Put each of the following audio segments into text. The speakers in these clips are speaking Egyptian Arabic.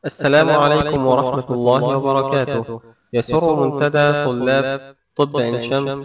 السلام عليكم ورحمة الله وبركاته يسر منتدى طلاب طب عين شمس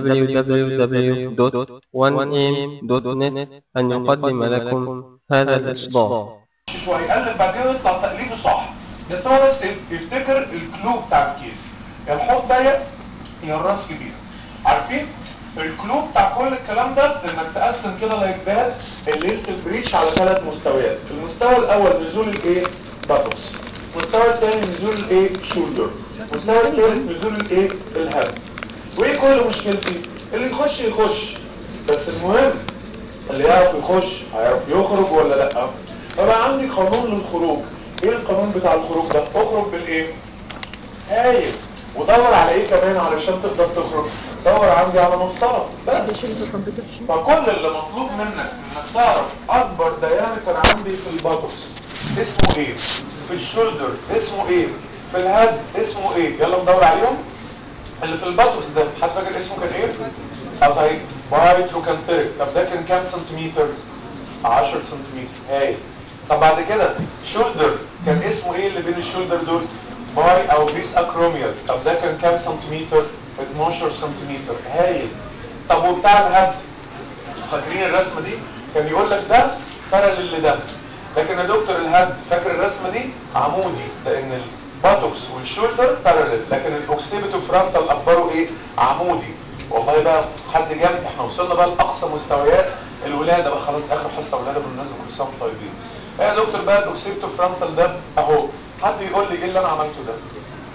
www.1am.net أن يقدم لكم هذا الإصدار شويه هيقلب بعدين يطلع تأليفه صح بس هو بس يفتكر الكلو بتاع الكيس يا الحوض ضيق يا الراس كبير عارفين الكلو بتاع كل الكلام ده انك تقسم كده لايك ذات الليلة البريتش على ثلاث مستويات المستوى الاول نزول الايه باتوس المستوى الثاني نزول الايه شولدر المستوى الثالث نزول الايه الهد وايه كل مشكلتي اللي يخش يخش بس المهم اللي يعرف يخش هيعرف يخرج ولا لا فبقى عندي قانون للخروج ايه القانون بتاع الخروج ده اخرج بالايه هايل ودور على ايه كمان علشان تقدر تخرج دور عندي على مسطره بس فكل اللي مطلوب منك انك تعرف اكبر دايمتر عندي في الباتوكس اسمه ايه في الشولدر اسمه ايه في الهد اسمه ايه يلا ندور عليهم اللي في الباتوكس ده حد فاكر اسمه كان ايه اه صحيح بايتروكانتريك طب ده كان كام سنتيمتر 10 سنتيمتر هايل طب بعد كده شولدر كان اسمه ايه اللي بين الشولدر دول باي او بيس اكروميال طب ده كان كام سنتيمتر 12 سنتيمتر هايل طب وبتاع الهد فاكرين الرسمه دي كان يقول لك ده باراليل لده لكن يا دكتور الهد فاكر الرسمه دي عمودي لان الباتوكس والشولدر باراليل لكن الاوكسيبيتو فرونتال اخباره ايه عمودي والله بقى حد جنب احنا وصلنا بقى لاقصى مستويات الولاده بقى خلاص اخر حصه ولاده بالمناسبه كل سنه وانتم طيبين ايه يا دكتور بقى الاوكسيبيتو فرونتال ده اهو حد يقول لي ايه اللي انا عملته ده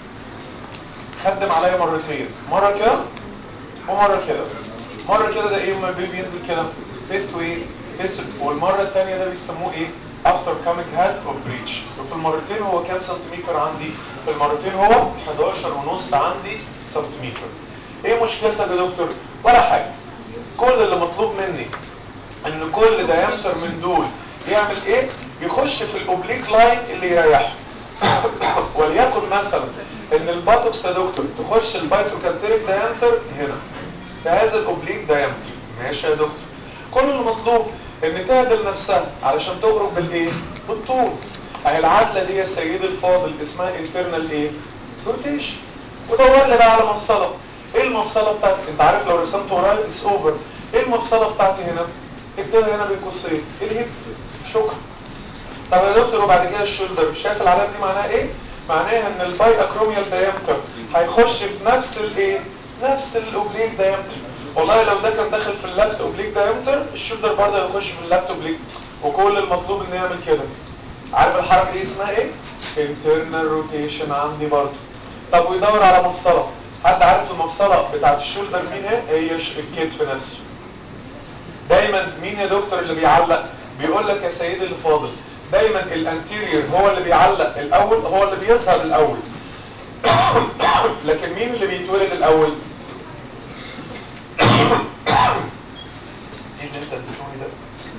خدم عليا مرتين مره كده ومره كده مره كده ده ايه لما البيبي بينزل كده فيس تو ايه فيس والمره الثانيه ده بيسموه ايه افتر كامينج هاد اوف بريتش وفي المرتين هو كام سنتيمتر عندي في المرتين هو 11 ونص عندي سنتيمتر ايه مشكلتك يا دكتور ولا حاجه كل اللي مطلوب مني ان كل دايمتر من دول يعمل ايه يخش في الاوبليك لاين اللي يريحه وليكن مثلا ان الباتوكس يا دكتور تخش البايتروكانتريك دايمتر هنا في هذا الاوبليك دايمتر ماشي يا دكتور كل المطلوب ان تعدل نفسها علشان تخرج بالايه بالطول اهي العدله دي يا سيدي الفاضل اسمها انترنال ايه روتيشن ودور لي بقى على مفصله ايه المفصله بتاعتك انت عارف لو رسمت ورايا اتس اوفر ايه المفصله بتاعتي هنا اكتبها هنا بين قوسين الهيب شكرا طب يا دكتور وبعد كده الشولدر شايف العلامه دي معناها ايه معناها ان الباي اكروميال دايمتر هيخش في نفس الايه نفس الاوبليك دايمتر والله لو ده كان داخل في اللفت اوبليك دايمتر الشولدر برضه هيخش في اللفت اوبليك وكل المطلوب انه يعمل كده عارف الحركه دي اسمها ايه internal روتيشن عندي برضه طب ويدور على مفصله حد عارف المفصله بتاعت الشولدر مين ايه هي الكتف نفسه دايما مين يا دكتور اللي بيعلق بيقول لك يا سيدي الفاضل دايما الانتيريور هو اللي بيعلق الاول هو اللي بيظهر الاول لكن مين اللي بيتولد الاول ايه اللي انت اديتوني ده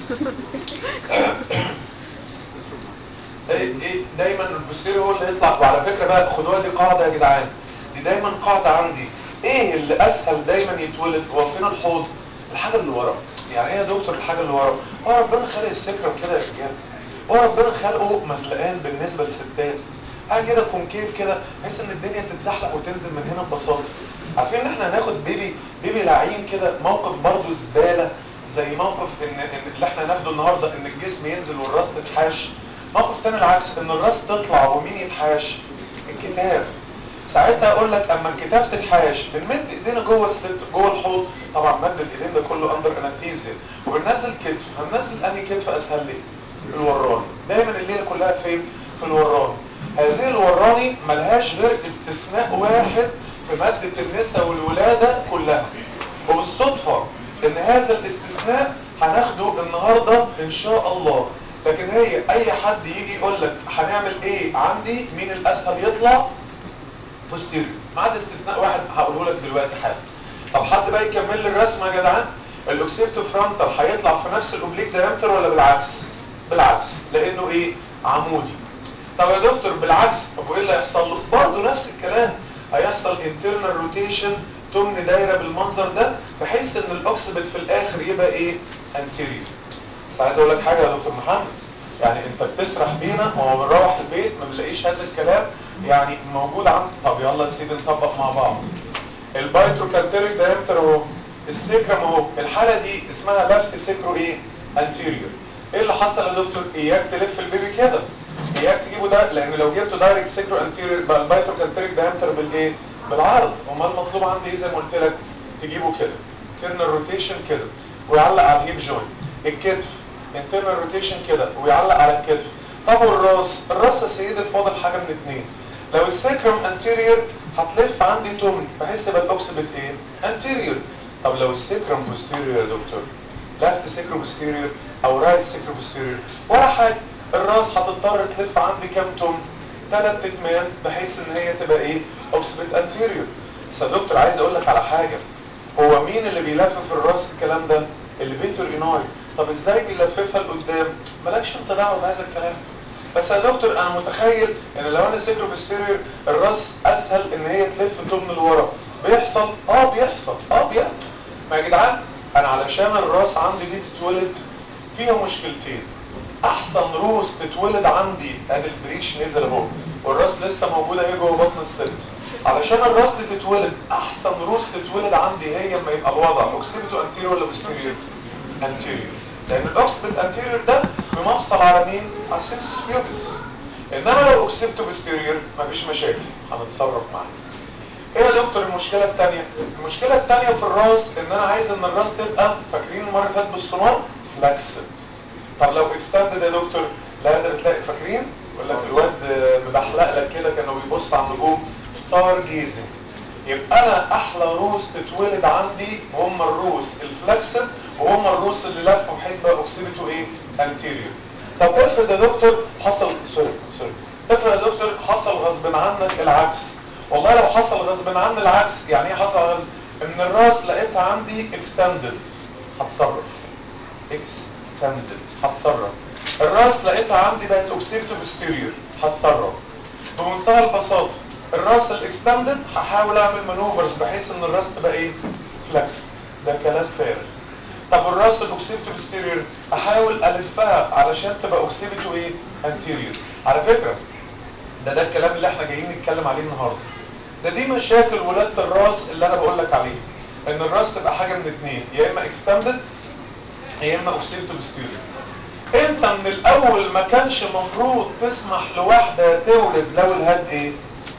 ايه دايما البوستيريور هو اللي يطلع وعلى فكره بقى خدوها دي قاعده يا جدعان دي دايما قاعده عندي ايه اللي اسهل دايما يتولد هو فين الحوض الحاجه اللي ورا يعني ايه يا دكتور الحاجه اللي ورا هو ربنا خلق السكرم كده يا رجاله هو ربنا خلقه مزلقان بالنسبه للستات حاجه كده كونكيف كده بحيث ان الدنيا تتزحلق وتنزل من هنا ببساطه عارفين ان احنا هناخد بيبي بيبي لعين كده موقف برضه زباله زي موقف ان, إن اللي احنا هناخده النهارده ان الجسم ينزل والراس تتحاش موقف تاني العكس ان الراس تطلع ومين يتحاش الكتاف ساعتها اقول لك اما الكتاف تتحاش بنمد ايدينا جوه الست جوه الحوض طبعا مد الايدين ده كله اندر اناثيزيا وبننزل كتف هننزل انهي كتف اسهل لي الوراني دايما الليله كلها فين في الوراني هذه الوراني ملهاش غير استثناء واحد في مادة النساء والولادة كلها وبالصدفة ان هذا الاستثناء هناخده النهاردة ان شاء الله لكن هي اي حد يجي يقول لك هنعمل ايه عندي مين الاسهل يطلع بوستيريو ما عدا استثناء واحد هقوله لك دلوقتي حالا طب حد بقى يكمل لي الرسمه يا جدعان الاوكسيبتو فرونتال هيطلع في نفس الاوبليك دايمتر ولا بالعكس بالعكس لانه ايه عمودي طب يا دكتور بالعكس طب وايه اللي هيحصل له برضه نفس الكلام هيحصل انترنال روتيشن تمن دايره بالمنظر ده بحيث ان الاوكسبت في الاخر يبقى ايه انتيريور بس عايز اقول لك حاجه يا دكتور محمد يعني انت بتسرح بينا وهو بنروح البيت ما بنلاقيش هذا الكلام يعني موجود عند طب يلا يا سيدي نطبق مع بعض البايتروكانتريك دايمتر اهو السكرم اهو الحاله دي اسمها لفت سكرو ايه انتيريور ايه اللي حصل يا دكتور اياك تلف البيبي كده اياك تجيبه ده لان لو جبته دايركت سكرو انتيريور بقى البايتروكانتريك دايمتر بالايه بالعرض امال المطلوب عندي ايه زي ما قلت لك تجيبه كده ترنال روتيشن كده ويعلق على الهيب جوينت الكتف انترنال روتيشن كده ويعلق على الكتف طب والراس الراس يا سيدي الفاضل حاجه من اتنين لو السكرم انتيريور هتلف عندي تمن بحيث يبقى الاوكسبت ايه انتيريور طب لو السكرم بوستيريور يا دكتور لفت سكرو بوستيريور او رايت سكرو بوستيريور ولا حاجه الراس هتضطر تلف عندي كام تمن ثلاث تكمان بحيث ان هي تبقى ايه اوكسبت انتيريور بس يا دكتور عايز اقول لك على حاجه هو مين اللي بيلفف في الراس الكلام ده الليفيتور اناي طب ازاي بيلففها لقدام مالكش انت دعوه بهذا الكلام بس يا دكتور انا متخيل ان لو انا سيكرو بوستيريور الراس اسهل ان هي تلف تمن لورا بيحصل اه بيحصل اه بيحصل ما يا جدعان انا علشان الراس عندي دي تتولد فيها مشكلتين احسن روس تتولد عندي ادي البريتش نزل اهو والراس لسه موجوده اهي جوه بطن الست علشان الراس دي تتولد احسن روس تتولد عندي هي اما يبقى الوضع اوكسيبيتو انتيريور ولا بوستيريور انتيريور لان الاوكسيبيت انتيريور ده بمفصل على مين على السيمسس بيوبس انما لو اوكسيبيتو بوستيريور مفيش مشاكل هنتصرف معاه ايه يا دكتور المشكله الثانيه المشكله الثانيه في الراس ان انا عايز ان الراس تبقى فاكرين المره اللي فاتت بالسونار فلاكسد طب لو اكستندد يا دكتور لا قادر تلاقي فاكرين يقول لك الواد مبحلق لك كده كانوا بيبص على النجوم ستار جيزنج يبقى انا احلى روس تتولد عندي هم الروس الفلكسد وهم الروس اللي لفوا بحيث بقى اوكسيبيتو ايه انتيريور طب افرض يا دكتور حصل سوري سوري افرض يا دكتور حصل غصب عنك العكس والله لو حصل غصب عني العكس يعني ايه حصل غصب ان الراس لقيتها عندي اكستندد هتصرف اكستندد هتصرف الراس لقيتها عندي بقت اوكسيبتو بوستيريور هتصرف بمنتهى البساطه الراس الاكستندد هحاول اعمل مانوفرز بحيث ان الراس تبقى ايه فلكسد ده كلام فارغ طب والراس الاوكسيبتو بوستيريور احاول الفها علشان تبقى اوكسيبتو ايه انتيريور على فكره ده ده الكلام اللي احنا جايين نتكلم عليه النهارده ده دي مشاكل ولاده الراس اللي انا بقول لك عليه ان الراس تبقى حاجه من اتنين يا اما اكستندد يا اما اوكسيبتو بوستيريور انت من الاول ما كانش المفروض تسمح لواحده تولد لو الهاد ايه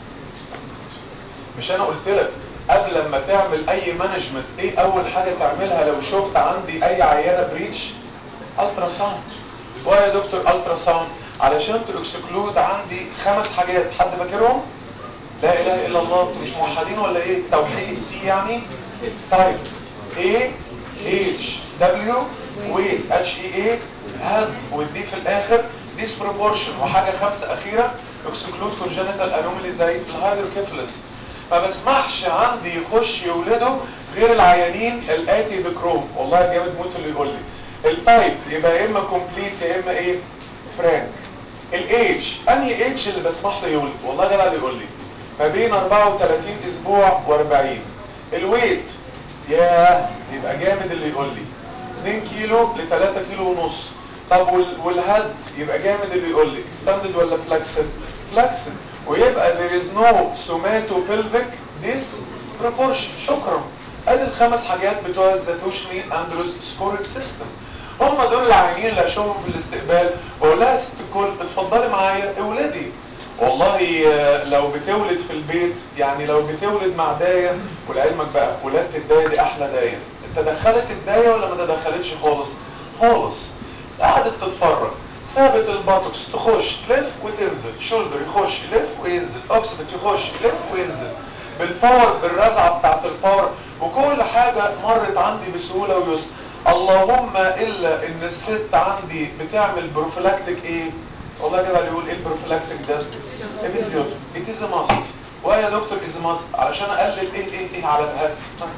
مش انا قلت لك قبل ما تعمل اي مانجمنت ايه اول حاجه تعملها لو شفت عندي اي عيانه بريتش الترا ساوند وايه يا دكتور الترا ساوند علشان تكسكلود عندي خمس حاجات حد فاكرهم لا اله الا الله انتوا مش موحدين ولا ايه توحيد تي يعني طيب ايه اتش دبليو ويت اتش اي اي هاد والدي في الاخر ديسبروبورشن وحاجه خمسه اخيره اكسكلود كونجنتال انومالي زي الهايدروكيفلس ما بسمحش عندي يخش يولده غير العيانين الاتي بكروم والله جامد موت اللي يقول لي التايب يبقى يا اما كومبليت يا اما ايه فرانك الايدج انهي ايدج اللي بسمح له يولد والله جدع اللي يقول لي ما بين 34 اسبوع و40 الويت ياه يبقى جامد اللي يقول لي 2 كيلو ل 3 كيلو ونص طب والهد يبقى جامد اللي يقول لي اكستندد ولا فلكسد فلكسد ويبقى there is no somatopelvic disproportion شكرا ادي الخمس حاجات بتوع الزاتوشني اندروس سكوريك سيستم هم دول العيانين اللي اشوفهم في الاستقبال واقول لها يا ست الكل اتفضلي معايا اولادي والله لو بتولد في البيت يعني لو بتولد مع دايه ولعلمك بقى ولادة الدايه دي احلى دايه تدخلت الدايه ولا ما تدخلتش خالص خالص قعدت تتفرج ثابت الباتوكس تخش تلف وتنزل شولدر يخش يلف وينزل اوكسبت يخش يلف وينزل بالباور بالرزعه بتاعت الباور وكل حاجه مرت عندي بسهوله ويسر اللهم الا ان الست عندي بتعمل بروفيلاكتيك ايه والله كده يقول ايه البروفيلاكتيك ده ابيزيوت اتيز ماست ويا دكتور از ماست علشان اقلل ايه ايه ايه على الهد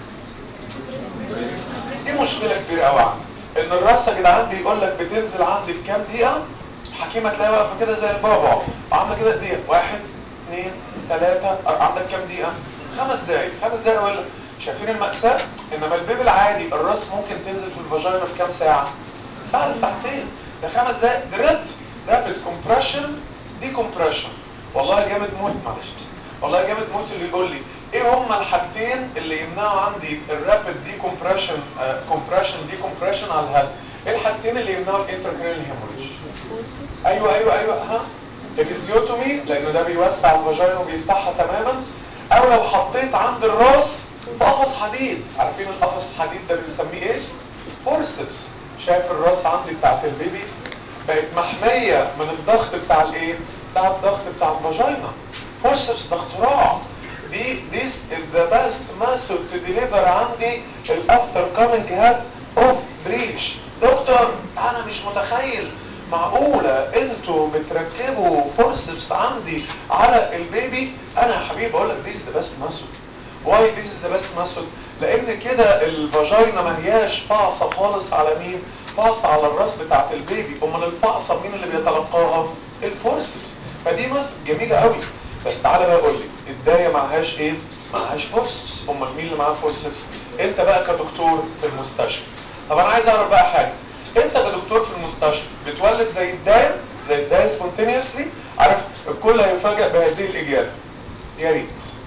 دي مشكله كبيره قوي عندي ان الراس يا جدعان بيقول لك بتنزل عندي في كام دقيقه الحكيمه تلاقيها واقفه كده زي البابا وعامله كده دقيقه واحد اثنين ثلاثه عندك كام دقيقه خمس دقايق خمس دقايق ولا شايفين المأساة انما البيبي العادي الراس ممكن تنزل في الفاجينا في كام ساعه ساعه لساعتين ده خمس دقايق دريت رابid compression decompression والله جامد موت معلش بس والله جامد موت اللي يقول لي ايه هما الحاجتين اللي يمنعوا عندي الرابid دي كومبريشن كومبريشن دي كومبريشن على الهد ايه الحاجتين اللي يمنعوا الانتركرينال هيموريج ايوه ايوه ايوه ها الفيزيوتومي لانه ده بيوسع الفاجينا وبيفتحها تماما او لو حطيت عند الراس قفص حديد عارفين القفص الحديد ده بنسميه ايه فورسبس شايف الراس عندي بتاعت البيبي بقت محمية من الضغط بتاع الايه بتاع الضغط بتاع الفاجينا فورسبس ده اختراع دي this is the best method to deliver عندي الافتر كامينج هاد اوف بريتش دكتور انا مش متخيل معقولة انتوا بتركبوا فورسبس عندي على البيبي انا يا حبيبي بقول لك this is the best method واي this is the best method لان كده الفاجينا ما هياش فاصة خالص على مين فاصة على الراس بتاعت البيبي امال الفاصة مين اللي بيتلقاها الفورسبس فدي ميثود جميلة قوي بس تعالى بقى قول لي الداية معهاش ايه معهاش فورسبس امال مين اللي معاه فورسبس انت بقى كدكتور في المستشفى طب انا عايز اعرف بقى حاجة انت كدكتور في المستشفى بتولد زي الداية زي الداية سبونتينيوسلي عارف الكل هيفاجئ بهذه الاجابة يا ريت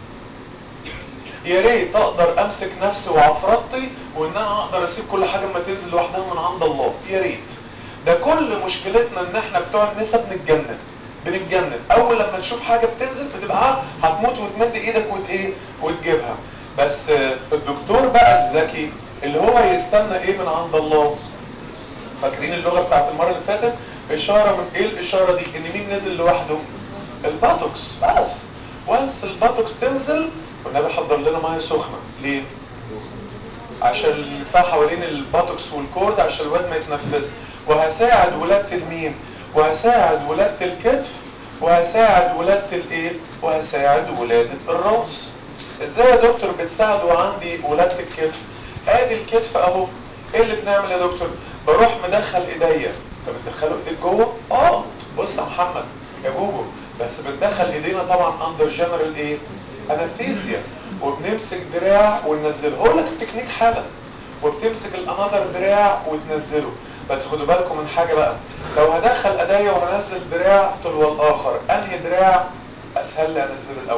يا ريت اقدر امسك نفسي وعفرطي وان انا اقدر اسيب كل حاجه اما تنزل لوحدها من عند الله يا ريت ده كل مشكلتنا ان احنا بتوع النساء بنتجنن بنتجنن اول لما نشوف حاجه بتنزل فتبقى هتموت وتمد ايدك وت ايه وتجيبها بس الدكتور بقى الذكي اللي هو يستنى ايه من عند الله فاكرين اللغه بتاعت المره اللي فاتت اشاره من ايه الاشاره دي ان مين نزل لوحده الباتوكس بس وانس الباتوكس تنزل والنبي حضر لنا ميه سخنه ليه عشان اللفاه حوالين الباتوكس والكورد عشان الواد ما يتنفس وهساعد ولاده المين وهساعد ولاده الكتف وهساعد ولاده الايه وهساعد ولاده الراس ازاي يا دكتور بتساعدوا عندي ولاده الكتف ادي الكتف اهو ايه اللي بنعمل يا دكتور بروح مدخل ايديا طب بتدخلوا ايديك جوه اه بص يا محمد يا جوجو بس بندخل ايدينا طبعا اندر جنرال ايه انستيزيا وبنمسك دراع وننزله هقول لك التكنيك حالا وبتمسك الانذر دراع وتنزله بس خدوا بالكم من حاجه بقى لو هدخل ايديا وهنزل دراع تلو الاخر انهي دراع اسهل لي انزله الاول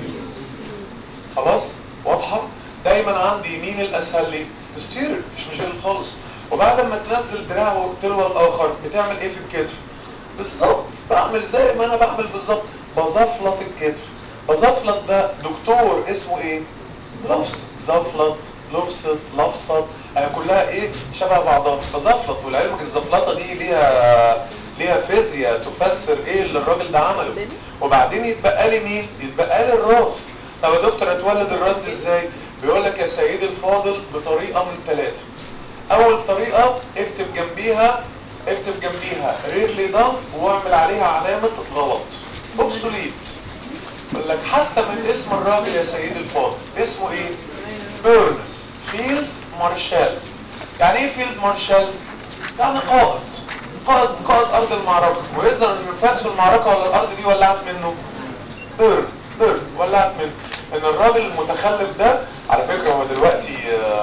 خلاص واضحه دايما عندي مين الاسهل لي الستيرر مش مشكله خالص وبعد ما تنزل دراع تلو الاخر بتعمل ايه في الكتف بالظبط بعمل زي ما انا بعمل بالظبط بزفلط الكتف بزفلط ده دكتور اسمه ايه لفظ زفلط لفظت لفظت آه كلها ايه شبه بعضها بزفلط ولعلمك الزفلطه دي ليها ليها فيزياء تفسر ايه اللي الراجل ده عمله وبعدين يتبقى لي مين يتبقى لي الراس طب يا دكتور اتولد الراس دي ازاي بيقول لك يا سيدي الفاضل بطريقه من ثلاثه اول طريقه اكتب جنبيها اكتب جنبيها ريرلي دان واعمل عليها علامه غلط اوبسوليت يقول لك حتى من اسم الراجل يا سيدي الفاضل اسمه ايه بيرنز فيلد مارشال يعني ايه فيلد مارشال يعني قائد قائد قائد ارض المعركه ويظهر ان فاز في المعركه ولا الارض دي ولعت منه بيرن بيرن ولعت منه ان الراجل المتخلف ده على فكره هو دلوقتي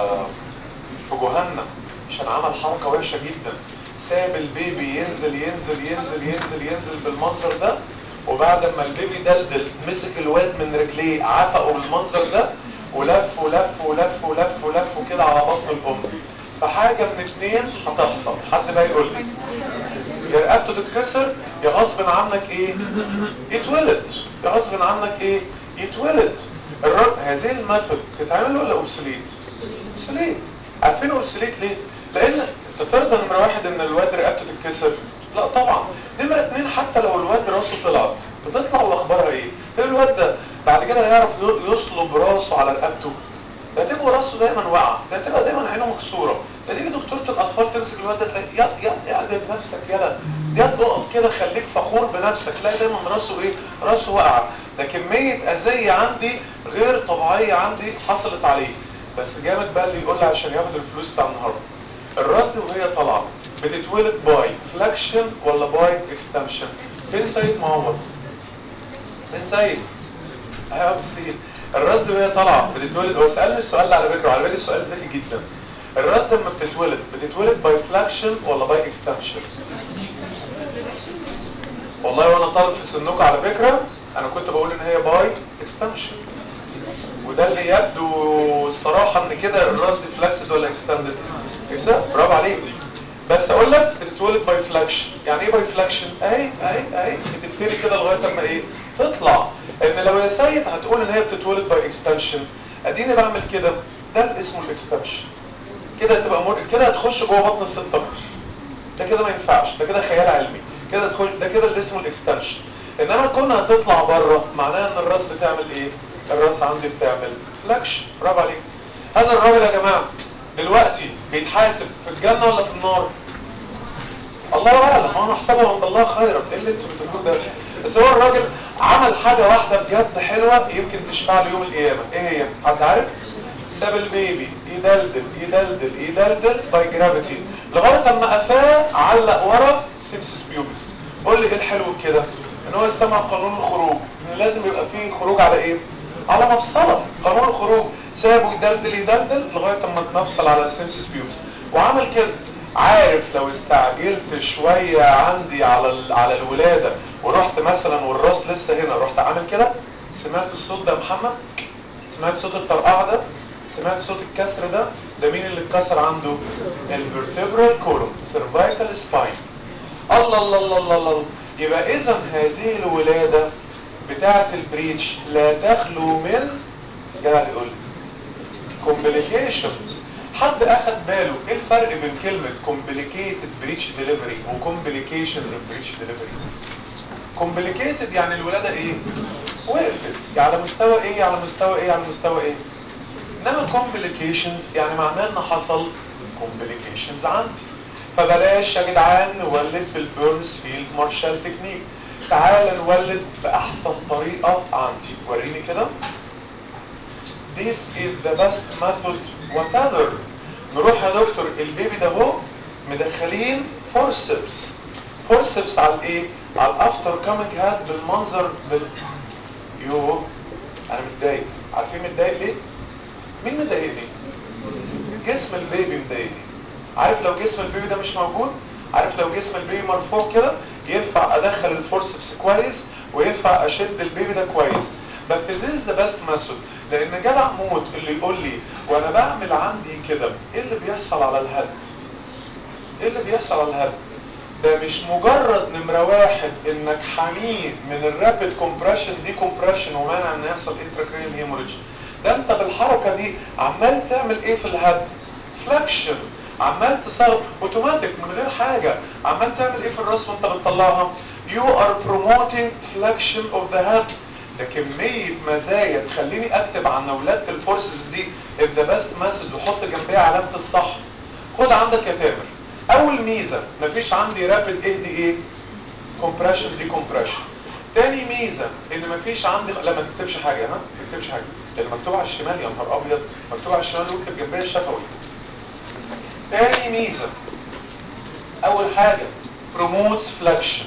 في جهنم عشان عمل حركه وحشه جدا ساب البيبي ينزل ينزل ينزل ينزل ينزل بالمنظر ده وبعد ما البيبي دلدل مسك الواد من رجليه عفقه بالمنظر ده ولف ولف ولف ولف ولف كده على بطن الام فحاجة من اتنين هتحصل حد بقى يقول لي يا رقبته تتكسر يا غصب عنك ايه يتولد يا غصب عنك ايه يتولد الرب هذه الميثود تتعمل ولا اوبسوليت اوبسوليت عارفين اوبسوليت ليه لان تفرض نمره واحد ان الواد رقبته تتكسر لا طبعا نمرة اتنين حتى لو الواد راسه طلعت بتطلع واخبارها ايه الواد ده بعد كده هيعرف يصلب راسه على رقبته ده تبقى راسه دايما واقعه ده تبقى دايما عينه مكسوره ده تيجي دكتوره الاطفال تمسك الواد ده تلاقي يا يا اعدل نفسك يلا يا اقف كده خليك فخور بنفسك تلاقي دايما راسه ايه راسه واقعه ده كميه اذيه عندي غير طبيعيه عندي حصلت عليه بس جامد بقى اللي يقول لي عشان ياخد الفلوس بتاع النهارده الراس دي وهي طالعه بتتولد باي فلاكشن ولا باي اكستنشن فين سيد معوض فين سيد ايوه بالسين الراس دي وهي طالعه بتتولد هو سالني السؤال ده على فكره وعلى فكره السؤال ذكي جدا الراس لما بتتولد بتتولد باي فلاكشن ولا باي اكستنشن والله وانا طالب في سنكم على فكره انا كنت بقول ان هي باي اكستنشن وده اللي يبدو الصراحه ان كده الراس دي فلاكسد ولا اكستندد برافو عليك بس اقول لك بتتولد باي فلاكشن يعني ايه باي فلاكشن اهي اهي اهي بتبتدي كده لغايه اما ايه تطلع ان لو يا سيد هتقول ان هي بتتولد باي اكستنشن اديني بعمل كده ده اللي اسمه الاكستنشن كده تبقى مر... كده هتخش جوه بطن الست اكتر ده كده ما ينفعش ده كده خيال علمي كده تخش ده كده اللي اسمه الاكستنشن انما كونها تطلع بره معناها ان الراس بتعمل ايه الراس عندي بتعمل فلاكشن برافو عليك هذا الراجل يا جماعه دلوقتي بيتحاسب في الجنه ولا في النار الله اعلم انا احسبه عند الله خيرا ايه اللي انتوا بتقولوه ده بس هو الراجل عمل حاجه واحده بجد حلوه يمكن تشفع له يوم القيامه ايه هي حد عارف ساب البيبي يدلدل يدلدل يدلدل باي جرافيتي لغايه اما قفاه علق ورا سيمسس بيوبس قول لي ايه الحلو بكده ان هو سمع قانون الخروج ان لازم يبقى فيه خروج على ايه على مفصله قانون الخروج سابه يدلدل يدلدل لغايه اما اتنفصل على السيمسس بيوبس وعمل كده عارف لو استعجلت شويه عندي على على الولاده ورحت مثلا والراس لسه هنا رحت عامل كده سمعت الصوت ده يا محمد سمعت صوت الطرقعه ده سمعت صوت الكسر ده ده مين اللي اتكسر عنده الفرتبرال كولوم سيرفايكال سباين الله الله الله الله الله يبقى اذا هذه الولاده بتاعه البريتش لا تخلو من جدع يقول كومبليكيشنز حد اخد باله ايه الفرق بين كلمه كومبليكيتد بريتش ديليفري وكومبليكيشنز بريتش ديليفري كومبليكيتد يعني الولاده ايه وقفت يعني على مستوى ايه على مستوى ايه على مستوى ايه انما complications يعني معناه ان حصل complications عندي فبلاش يا جدعان نولد بالبيرنز فيلد مارشال تكنيك تعال نولد باحسن طريقه عندي وريني كده this is the best method whatever نروح يا دكتور البيبي ده اهو مدخلين فورسبس فورسبس على الايه على الافتر كامينج هاد بالمنظر بال يو انا متضايق عارفين متضايق ليه مين مضايقني جسم البيبي مضايقني عارف لو جسم البيبي ده مش موجود عارف لو جسم البيبي مرفوع كده ينفع ادخل الفورسبس كويس وينفع اشد البيبي ده كويس بس this is the best method لان جدع موت اللي يقول لي وانا بعمل عندي كده ايه اللي بيحصل على الهد ايه اللي بيحصل على الهد ده مش مجرد نمرة واحد انك حميه من الرابid كومبريشن دي كومبريشن ومانع ان يحصل انتراكرينال هيموريدج ده انت بالحركة دي عمال تعمل ايه في الهد فلكشن عمال تصاب اوتوماتيك من غير حاجة عمال تعمل ايه في الراس وانت بتطلعها you are promoting flexion of the head ده كمية مزايا تخليني اكتب عن ولادة الفورسز دي in the best method وحط جنبها علامة الصح خد عندك يا تامر اول ميزة مفيش عندي رابد ايه دي ايه compression دي compression تاني ميزة ان مفيش عندي لا ما تكتبش حاجة ها ما تكتبش حاجة لان مكتوب على الشمال يا نهار ابيض مكتوب على الشمال واكتب جنبها شفوي تاني ميزة اول حاجة promotes flexion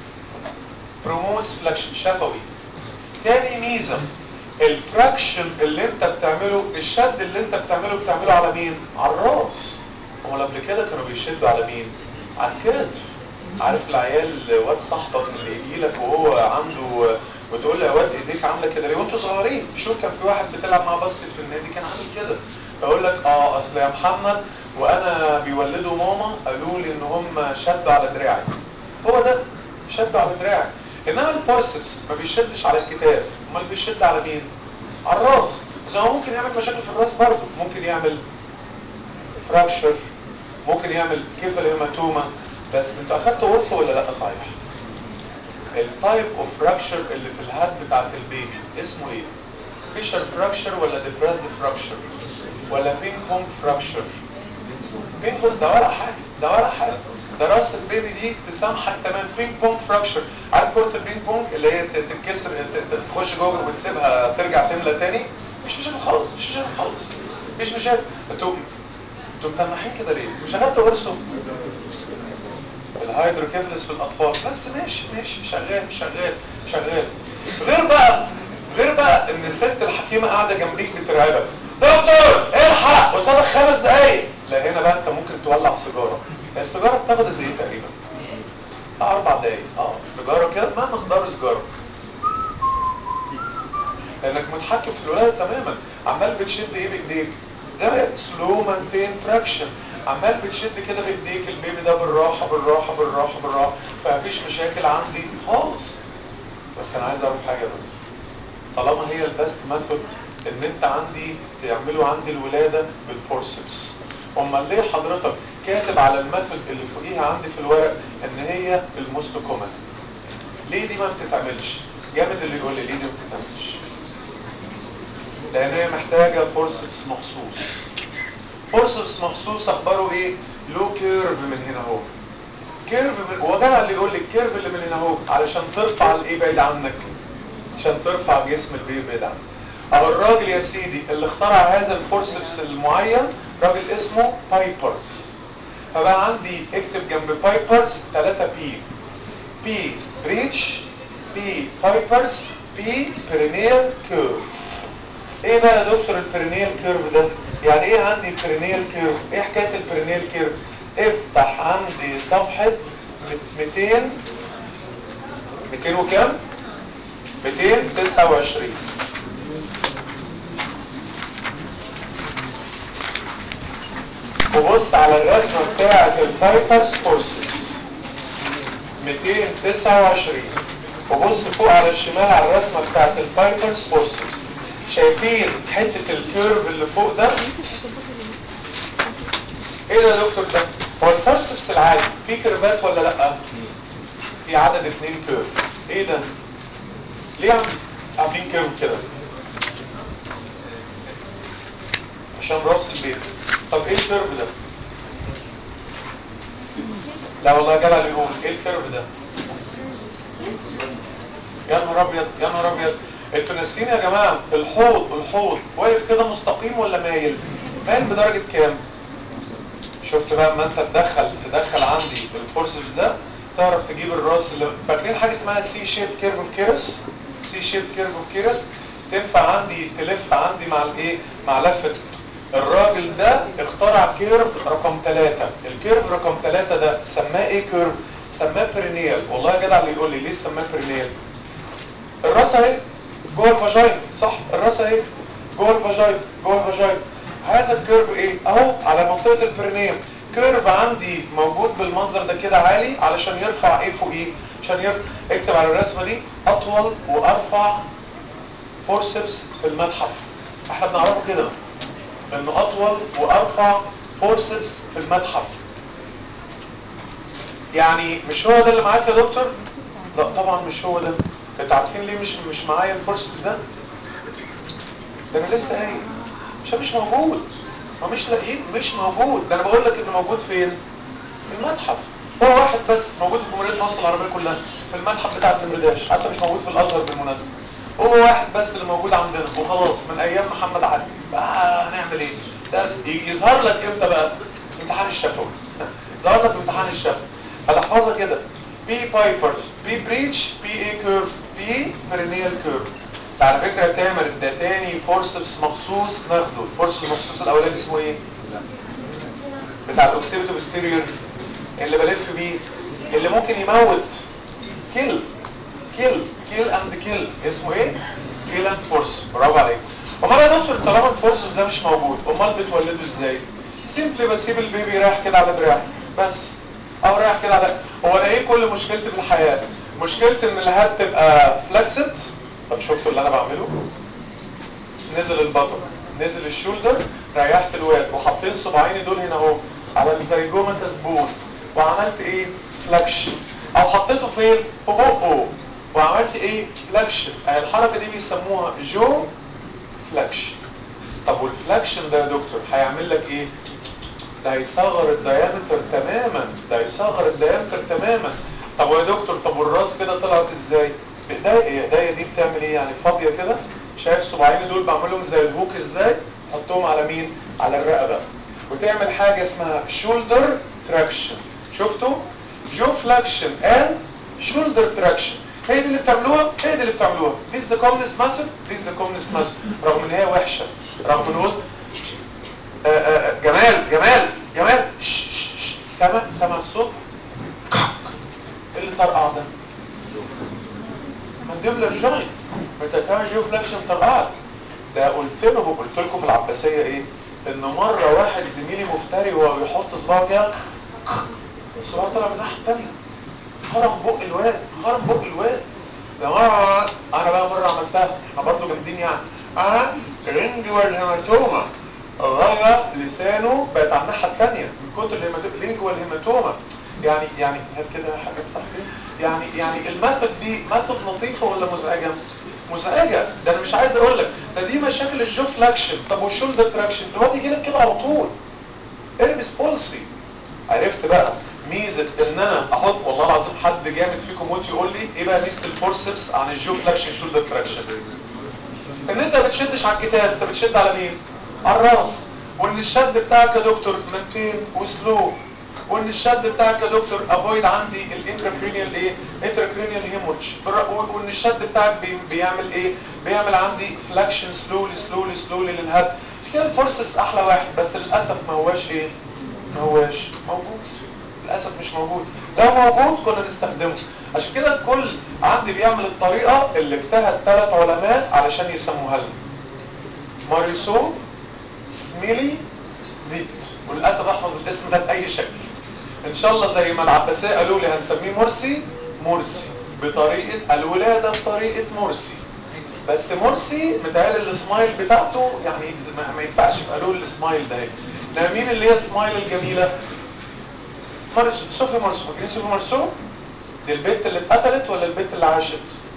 promotes flexion شفوي تاني ميزة التراكشن اللي انت بتعمله الشد اللي انت بتعمله بتعمله على مين على الراس هم قبل كده كانوا بيشدوا على مين على الكتف عارف العيال واد صاحبك اللي يجي لك وهو عنده وتقول له يا واد ايديك عامله كده ليه وانتوا صغيرين شوف كان في واحد بتلعب معاه باسكت في النادي كان عامل كده فاقول لك اه اصل يا محمد وانا بيولدوا ماما قالوا لي ان هم شدوا على دراعي هو ده شدوا على دراعي انما الفورسبس ما بيشدش على الكتاف امال بيشد على مين على الراس بس هو ممكن يعمل مشاكل في الراس برضه ممكن يعمل فراكشر ممكن يعمل كيف الهيماتوما بس انتوا اخدتوا غرفه ولا لا صحيح التايب اوف فراكشر اللي في الهاد بتاعت البيبي اسمه ايه فيشر فراكشر ولا ديبريسد فراكشر ولا بينج بونج فراكشر بينج بونج ده ولا حاجه ده ولا حاجه ده راس البيبي دي تسامحك تمام بينج بونج فراكشر عارف كره البينج بونج اللي هي تتكسر تخش جوه وتسيبها ترجع تملى تاني مش مشاكل خالص مش مشاكل خالص مش مشاكل انتوا انتوا متنحين كده ليه؟ انتوا شغلتوا ورثوا الهيدروكيفلس في الاطفال بس ماشي ماشي شغال شغال شغال غير بقى غير بقى ان الست الحكيمه قاعده جنبيك بترعبك دكتور الحق قصادك خمس دقايق لا هنا بقى انت ممكن تولع سيجاره السيجاره بتاخد قد ايه تقريبا؟ اربع دقايق اه السيجاره كده ما مقدار سيجاره لانك متحكم في الولاده تماما عمال بتشد ايه بايديك ده سلو مانتين تراكشن عمال بتشد كده بايديك البيبي ده بالراحه بالراحه بالراحه بالراحه فمفيش مشاكل عندي خالص بس انا عايز اعرف حاجه يا دكتور طالما هي البست ميثود ان انت عندي تعملوا عندي الولاده بالفورسبس امال ليه حضرتك كاتب على الميثود اللي فوقيها عندي في الورق ان هي الموست كومن ليه دي ما بتتعملش جامد اللي يقول لي ليه دي ما بتتعملش لان هي محتاجه فورسبس مخصوص فورسبس مخصوص اخباره ايه له كيرف من هنا اهو كيرف من هو ده اللي يقول لي الكيرف اللي من هنا اهو علشان ترفع الايه بعيد عنك عشان ترفع جسم البيبي بعيد عنك اهو الراجل يا سيدي اللي اخترع هذا الفورسبس المعين راجل اسمه بايبرز فبقى عندي اكتب جنب بايبرز 3 بي بي ريتش بي بايبرز بي برينيال كيرف ايه بقى يا دكتور البرينيال كيرف ده يعني ايه عندي البرينيال كيرف ايه حكايه البرينيال كيرف افتح عندي صفحه 200 200 وكام 229 وبص على الرسمه بتاعه الفايبرز فورسز 229 وبص فوق على الشمال على الرسمه بتاعه الفايبرز فورسز شايفين حته الكيرف اللي فوق ده ايه ده يا دكتور ده هو الفورسبس العادي فيه كيرفات ولا لا في عدد اتنين كيرف ايه ده ليه عم- عاملين كيرف كده عشان راس البيت طب ايه الكيرف ده لا والله يا جدع اللي يقول ايه الكيرف ده يا نهار ابيض يا نهار ابيض انتوا ناسيين يا جماعه الحوض الحوض واقف كده مستقيم ولا مايل مايل بدرجه كام شفت بقى اما انت تدخل تدخل عندي الفورسبس ده تعرف تجيب الراس اللي فاكرين حاجه اسمها سي شيب كيرف اوف كيرس سي شيب كيرف اوف كيرس تنفع عندي تلف عندي مع الايه مع لفه الراجل ده اخترع كيرف رقم ثلاثة الكيرف رقم ثلاثة ده سماه ايه كيرف سماه برينيال والله يا جدع اللي يقول لي ليه سماه برينيال الراس اهي جوه الفاجاينا صح الراس اهي جوه الفاجاينا جوه الفاجاينا هذا الكيرف ايه اهو على منطقه البرينيم كيرف عندي موجود بالمنظر ده كده عالي علشان يرفع ايه فوق ايه عشان يرفع اكتب على الرسمه دي اطول وارفع فورسبس في المتحف احنا بنعرفه كده انه اطول وارفع فورسبس في المتحف يعني مش هو ده اللي معاك يا دكتور لا طبعا مش هو ده انتوا عارفين ليه مش مش معايا الفورسبس ده ده انا لسه قايل عشان مش موجود ما مش لاقيين مش موجود ده انا بقول لك انه موجود فين المتحف هو واحد بس موجود في جمهوريه مصر العربيه كلها في المتحف بتاع الدمرداش حتى مش موجود في الازهر بالمناسبه هو واحد بس اللي موجود عندنا وخلاص من ايام محمد علي بقى هنعمل ايه ده يظهر لك امتى بقى امتحان الشفوي ظهر لك امتحان الشفوي هتحفظها كده بي بايبرز بي بريتش بي اي كيرف بي برينيال كيرف على فكره يا تامر ده تاني فورسبس مخصوص ناخده الفورسبس المخصوص الاولاني اسمه ايه بتاع الاوكسيبتو بستيريور اللي بلف بيه اللي ممكن يموت كيل كيل كيل اند كيل اسمه ايه كيل اند فورس برافو عليك امال يا دكتور طالما الفورس ده مش موجود امال بتولده ازاي سيمبلي بسيب البيبي رايح كده على دراعي بس او رايح كده على هو انا ايه كل مشكلتي في الحياه مشكلتي ان الهات تبقى فلكسد طب شفتوا اللي انا بعمله نزل البطن نزل الشولدر ريحت الواد وحطيت صباعيني دول هنا اهو على الزيجوماتس بون وعملت ايه فلكشن او حطيته فين في بقه وعملت ايه فلكشن الحركه دي بيسموها جو فلكشن طب والفلكشن ده يا دكتور هيعمل لك ايه ده هيصغر الديامتر تماما ده هيصغر الديامتر تماما طب يا دكتور طب والراس كده طلعت ازاي بايديا ايديا دي بتعمل ايه يعني فاضيه كده شايف صباعين دول بعملهم زي الهوك ازاي حطهم على مين على الرقبه وتعمل حاجه اسمها شولدر تراكشن شفتوا جو فلاكشن اند شولدر تراكشن هي دي اللي بتعملوها هي دي اللي بتعملوها دي ذا كومنس ماسل دي ذا كومنس ماسل رغم ان هي وحشه رغم ان هو آه، آه، جمال جمال جمال شش، شش، شش. سمع سمع الصوت ايه اللي طرقع ده مانديبلر جوينت متى تعمل جيو فلاكشن طرقعت ده قلت لهم قلت لكم في العباسيه ايه ان مره واحد زميلي مفتري وهو بيحط صباعه كده صباعه طلع من الناحيه الثانيه خرم بق الواد خرم بق الواد ده مرة انا بقى مرة عملتها احنا برضه جامدين يعني انا رنج والهيماتوما الراجل لسانه بقت على الناحية التانية من كتر الهيماتوما والهيماتوما يعني يعني هل كده حاجة صح كده؟ يعني يعني الميثود دي ميثود لطيفة ولا مزعجة؟ مزعجة ده انا مش عايز اقول لك ده دي مشاكل الجو فلاكشن طب والشولدر تراكشن الواد يجي لك كده على طول اربس بولسي عرفت بقى ميزه ان انا احط والله العظيم حد جامد فيكم موت يقول لي ايه بقى ميزه الفورسبس عن الجو فلاكشن شولدر تراكشن ان انت ما بتشدش على الكتاف انت بتشد على مين على الراس وان الشد بتاعك يا دكتور متين وسلو وان الشد بتاعك يا دكتور افويد عندي الانتراكرينيال ايه انتراكرينيال هيمورج وان الشد بتاعك بي بيعمل ايه بيعمل عندي فلاكشن سلولي سلولي سلولي للهد كده الفورسبس احلى واحد بس للاسف ما هواش ايه ما هواش موجود للاسف مش موجود لو موجود كنا نستخدمه عشان كده الكل عندي بيعمل الطريقه اللي اجتهد ثلاث علماء علشان يسموها لنا ماريسو سميلي فيت وللاسف احفظ الاسم ده باي شكل ان شاء الله زي ما العباسيه قالوا لي هنسميه مرسي مرسي بطريقه الولاده بطريقه مرسي بس مرسي متهيألي السمايل بتاعته يعني ما, ما ينفعش يبقى له السمايل ده ده مين اللي هي سمايل الجميله مرسو صوفي مرسو فاكرين صوفي مرسو دي البنت اللي اتقتلت ولا البنت اللي عاشت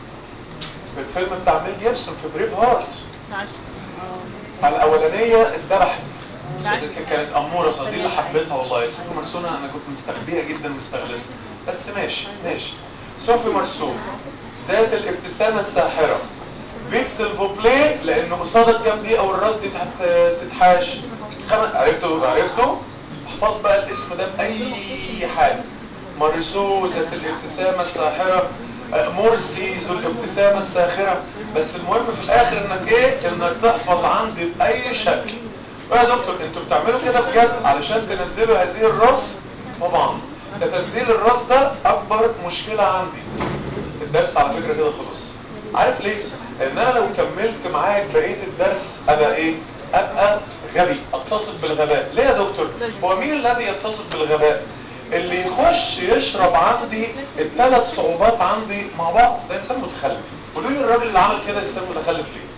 في الفيلم بتاع ميل جيبسون في بريف هارت عشت الاولانيه اتذبحت عشت. كانت اموره صديقه اللي حبيتها والله صوفي مرسونا انا كنت مستخبيها جدا مستغلسه بس ماشي ماشي صوفي مرسوم ذات الابتسامه الساحره فيكسل فوبلي لانه قصادك كام دقيقه والراس دي تحت تتحاش خمس عرفتوا عرفتوا احفظ بقى الاسم ده باي حاجه مارسو ذات الابتسامه الساحره آه، مرسي ذو الابتسامه الساخره بس المهم في الاخر انك ايه انك تحفظ عندي باي شكل يا دكتور انتوا بتعملوا كده بجد علشان تنزلوا هذه الراس طبعا ده تنزيل الراس ده اكبر مشكله عندي الدرس على فكره كده خلص عارف ليه لان انا لو كملت معاك بقيه الدرس ابقى ايه ابقى غبي اتصل بالغباء ليه يا دكتور هو مين الذي يتصل بالغباء اللي يخش يشرب عندي الثلاث صعوبات عندي مع بعض ده انسان متخلف قولوا لي الراجل اللي عمل كده انسان متخلف ليه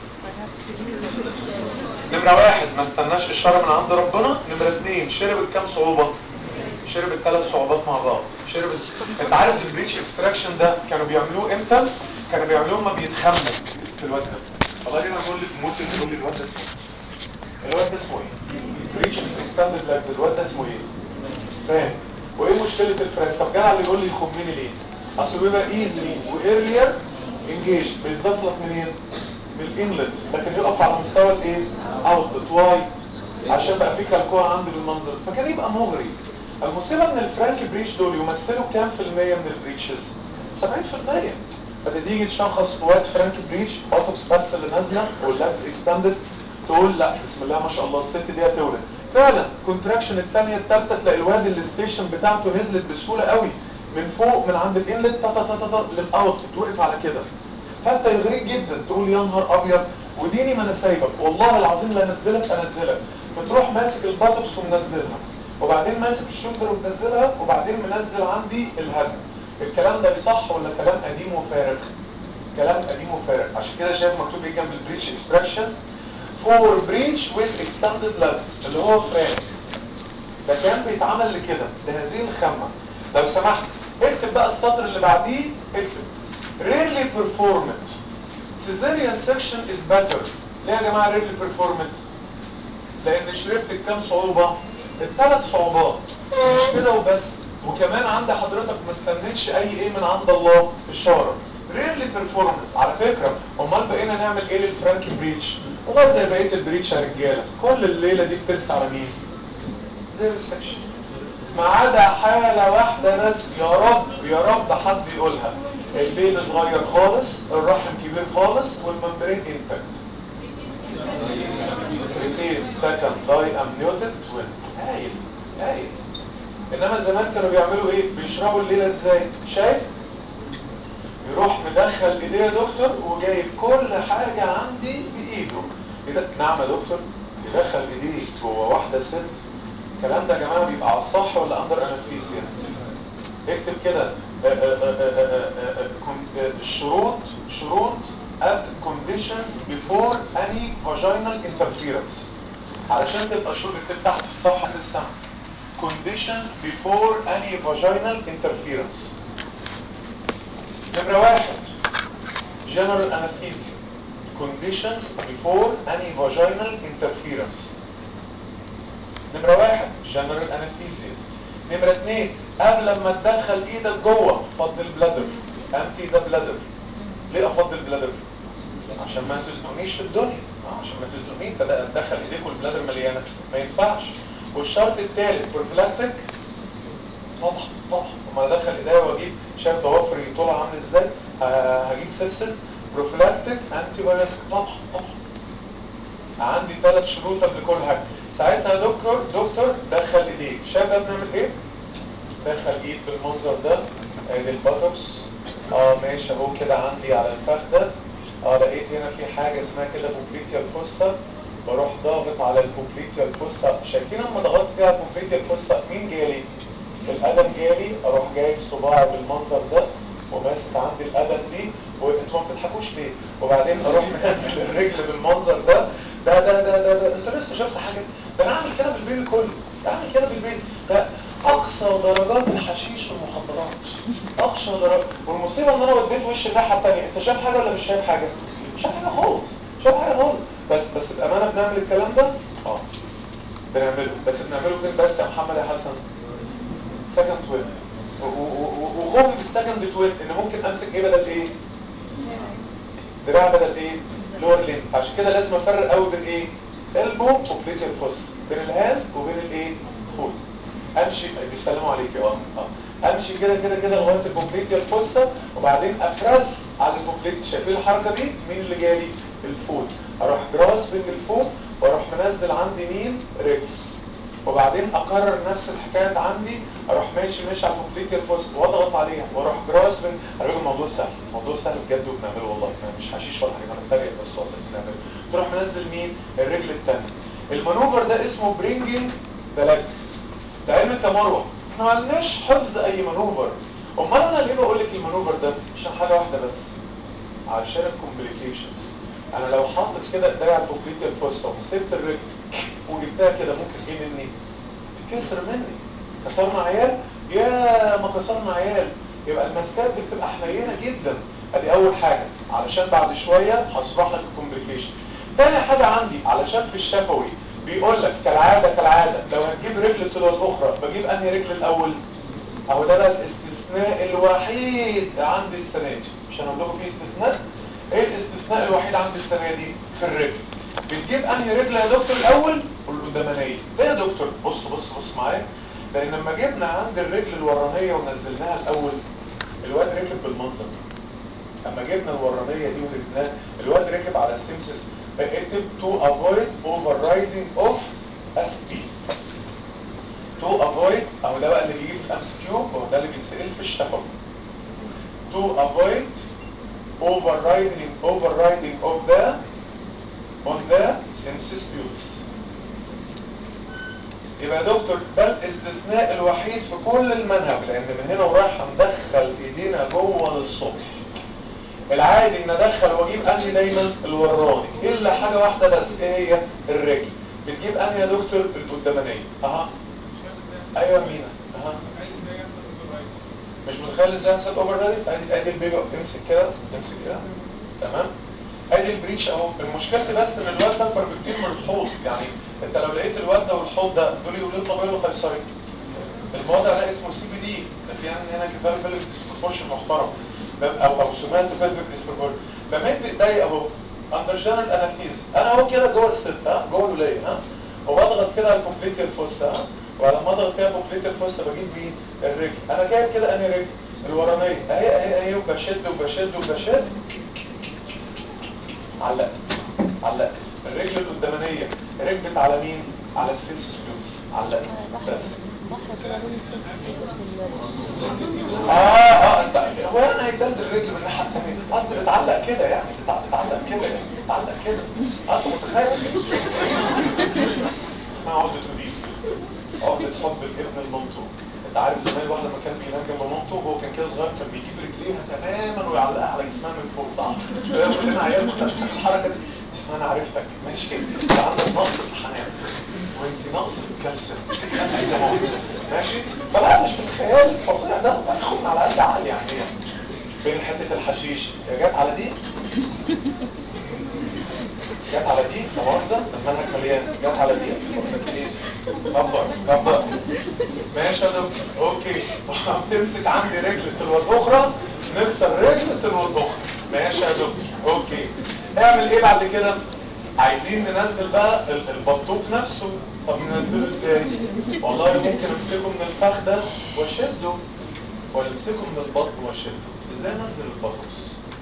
نمرة واحد ما استناش إشارة من عند ربنا نمرة اتنين شرب الكام صعوبة شرب الثلاث صعوبات مع بعض شرب انت عارف البريتش اكستراكشن ده كانوا بيعملوه امتى كانوا بيعملوه ما بيتخمم في الواد ده والله انا بقول لك ممكن تقول لي الواد ده اسمه ايه الواد ده اسمه ايه بريتش اكستندد لاكس الواد ده اسمه ايه فاهم وايه مشكله الفرق طب جدع اللي يقول لي يخمني ليه اصل بيبقى ايزلي وايرلير انجيج بيتظبط لك منين من الانلت لكن يقف على مستوى الايه اوتلت واي عشان بقى في كالكوع عندي بالمنظر فكان يبقى مغري المصيبه ان الفرانك بريتش دول يمثلوا كام في المية من البريتشز 70% فانت تيجي تشخص في وقت فرانك بريتش اوتوكس بس اللي نازله واللابس اكستندد تقول لا بسم الله ما شاء الله الست دي هتولد فعلا كونتراكشن الثانيه الثالثه تلاقي الواد الستيشن بتاعته نزلت بسهوله قوي من فوق من عند الانلت تا تا تا تا تا للاوت توقف على كده فانت يغريك جدا تقول يا نهار ابيض وديني ما انا سايبك والله العظيم لا انزلك انزلك بتروح ماسك الباتوكس ومنزلها وبعدين ماسك الشولدر ومنزلها وبعدين منزل عندي الهد الكلام ده صح ولا كلام قديم وفارغ كلام قديم وفارغ عشان كده شايف مكتوب ايه جنب البريتش اكستراكشن فور بريتش ويز اكستندد لابس اللي هو فرانك ده كان بيتعمل لكده لهذه الخامه لو سمحت اكتب بقى السطر اللي بعديه اكتب rarely performed cesarean section is better ليه يا جماعه rarely performed لان شربت الكام صعوبه الثلاث صعوبات مش كده وبس وكمان عند حضرتك ما استنيتش اي ايه من عند الله اشاره ريرلي performed على فكره امال بقينا نعمل ايه للفرانك بريتش والله زي بقيه البريتش يا رجاله كل الليله دي بترسى على مين زي السكشن ما عدا حالة واحدة بس يا رب يا رب حد يقولها البيبي صغير خالص الرحم كبير خالص والممبرين انتكت ريتين سكند داي امنيوتد توين هايل هايل انما زمان كانوا بيعملوا ايه بيشربوا الليله ازاي شايف يروح مدخل ايديه يا دكتور وجايب كل حاجة عندي بايده يد- نعم يا دكتور يدخل ايديه جوه واحدة ست الكلام ده يا جماعة بيبقى على الصح ولا اندر انستيزيا اكتب كده آه، آه، آه، آه، آه، آه، كون- آه، الشروط شروط conditions before any vaginal interference علشان تبقى شروط اكتب تحت في الصفحة من السماء conditions before any vaginal interference نمرة واحد general anesthesia conditions before any vaginal interference نمرة واحد general anesthesia نمرة اتنين قبل ما تدخل ايدك جوه فضل بلادر امتي ذا بلادر ليه افضل بلادر عشان ما تزنقنيش في الدنيا آه، عشان ما تزنقنيش بدأ تدخل ايديك والبلادر مليانه ما ينفعش والشرط الثالث بروفلاكتيك طبعا طبعا لما ادخل ايديا واجيب شايف ضوافري طولها عامل ازاي ه- هجيب سيبسس بروفلاكتيك انتي بايوتيك طبعا طبعا عندي ثلاث شروط قبل كل حاجه ساعتها يا دكتور دكتور دخل ايديك شايف ده بنعمل ايه دخل ايد بالمنظر ده ادي الباتوكس اه ماشي اهو كده عندي على الفخ ده اه لقيت هنا في حاجه اسمها كده بوبليتيال فوسا بروح ضاغط على البوبليتيال فوسا شايفين لما ضغطت فيها على البوبليتيال فوسا مين جالي القدم جالي اروح جايب صباعي بالمنظر ده وماسك عندي القدم دي وانتوا ما بتضحكوش ليه وبعدين اروح منزل الرجل بالمنظر ده ده ده ده ده, ده. انت لسه شفت حاجه ده انا اعمل كده في البيت كله اعمل كده في البيت ده اقصى درجات الحشيش والمخدرات اقصى درجات والمصيبه ان انا وديت وش الناحيه الثانيه انت شايف حاجه ولا مش شايف حاجه مش شايف حاجه خالص مش شايف حاجه خالص بس بس بامانه بنعمل الكلام ده اه بنعمله بس بنعمله فين بس يا محمد يا حسن سكند توين وخوفي بالسكند توين ان ممكن امسك ايه بدل ايه دراع بدل ايه لور لين عشان كده لازم افرق قوي بين ايه البو وبليتيال فوس بين الهاند وبين الايه فوت امشي بيسلموا عليكي اه اه امشي كده كده كده لغايه البوبليتيال فوسا وبعدين افرس على البوبليت شايفين الحركه دي مين اللي جالي الفوت اروح جراسبنج الفوت واروح منزل عندي مين رجل وبعدين اكرر نفس الحكايه عندي اروح ماشي ماشي على البوبليتيال فوس واضغط عليها واروح جراسبنج على فكره الموضوع سهل الموضوع سهل بجد وبنعمله والله ما مش حشيش ولا حاجه انا بتريق بس والله بنعمله تروح منزل مين الرجل الثانيه المانوفر ده اسمه برينجينج ذا ليج لعلمك يا مروه احنا ما عندناش حفظ اي مانوفر امال انا ليه بقول لك المانوفر ده عشان حاجه واحده بس عشان الكومبليكيشنز انا لو حاطط كده دراع البوبليتيال فوسا ومسكت الرجل وجبتها كده ممكن ايه مني تكسر مني كسرنا عيال يا ما كسرنا عيال يبقى المسكات دي بتبقى حنينه جدا ادي اول حاجه علشان بعد شويه هشرح لك الكومبليكيشن تاني حاجه عندي علشان في الشفوي بيقول لك كالعاده كالعاده لو هتجيب رجل تلو الاخرى بجيب انهي رجل الاول اهو ده بقى الاستثناء الوحيد عندي السنه دي مش هنقول لكم في استثناء ايه الاستثناء الوحيد عندي السنه دي في الرجل بتجيب انهي رجل يا دكتور الاول القدامانيه ليه يا دكتور بص بص بص معايا لان لما جبنا عند الرجل الورانيه ونزلناها الاول الواد ركب بالمنظر ده اما جبنا الورانيه دي وركبناها الواد ركب على السيمسس اكتب to avoid overriding of SP to avoid او ده بقى اللي بيجي في الام كيو هو ده اللي بيتسال في الشفوي to avoid overriding overriding of the on the census pubis يبقى يا دكتور ده الاستثناء الوحيد في كل المنهج لان من هنا ورايح هندخل ايدينا جوه للصبح العادي ان ادخل واجيب انهي دايما الوراني الا حاجه واحده بس ايه هي الرجل بتجيب انهي يا دكتور القدامانيه اها ايوه مينا اها مش متخيل ازاي يحصل اوفر رايد ادي ادي البيبي امسك كده امسك كده تمام ادي البريتش اهو المشكله بس ان الواد ده اكبر بكتير من الحوض يعني انت لو لقيت الواد ده والحوض ده دول يقولوا له طبيعي ولا قيصري الموضع ده اسمه سي بي دي ده في عندنا هنا كفايه بلفيك ديسبروبورشن محترم او او سوماتو بلفيك ديسبروبورشن بمد ايدي اهو اندر جنرال انافيز انا اهو كده جوه الست ها جوه الولايه ها وبضغط كده على الكومبليتيال فوسا ها ولما اضغط كده الكومبليتيال فوسا بجيب مين الرجل انا جايب كده انهي رجل الورانيه اهي اهي اهي وبشد وبشد وبشد علقت علقت الرجل القدامانيه ركبت على مين على السيلس بلوس علقت بس بحر كده لون ستوكس اسمه ال- اه اه انت هو انا هيدلدل الرجل من الناحيه الثانيه اصل بتعلق كده يعني بتع- بتعلق كده يعني بتعلق كده اه انت متخيل اسمها عقدة وديب عقدة حب الابن المنطوق انت عارف زمان الواحد لما كان بينام جنب مامته وهو كان كده صغير كان بيجيب رجليها تماما ويعلقها على جسمها من فوق صح؟ كلنا عيال كنا بنعمل الحركه دي اسمها انا عرفتك ماشي انت عندك نقص في الحنان وانت نقص في الكالسيوم الكالسيوم ده موجود ماشي فلا مش بالخيال الفظيع ده ياخدنا على قد عقل يعني بين حته الحشيش يا جت على دي جت على دي لا مؤاخذه المنهج مليان جت على دي ولا ايه كبر كبر ماشي يا دكتور اوكي بتمسك عندي رجل تلو الاخرى نكسر رجل تلو الاخرى ماشي يا دكتور اوكي اعمل ايه بعد كده عايزين ننزل بقى ال- البطوط نفسه طب ننزله ازاي والله ممكن امسكه من الفخ ده واشده ولا امسكه من البطن واشده ازاي انزل البطوس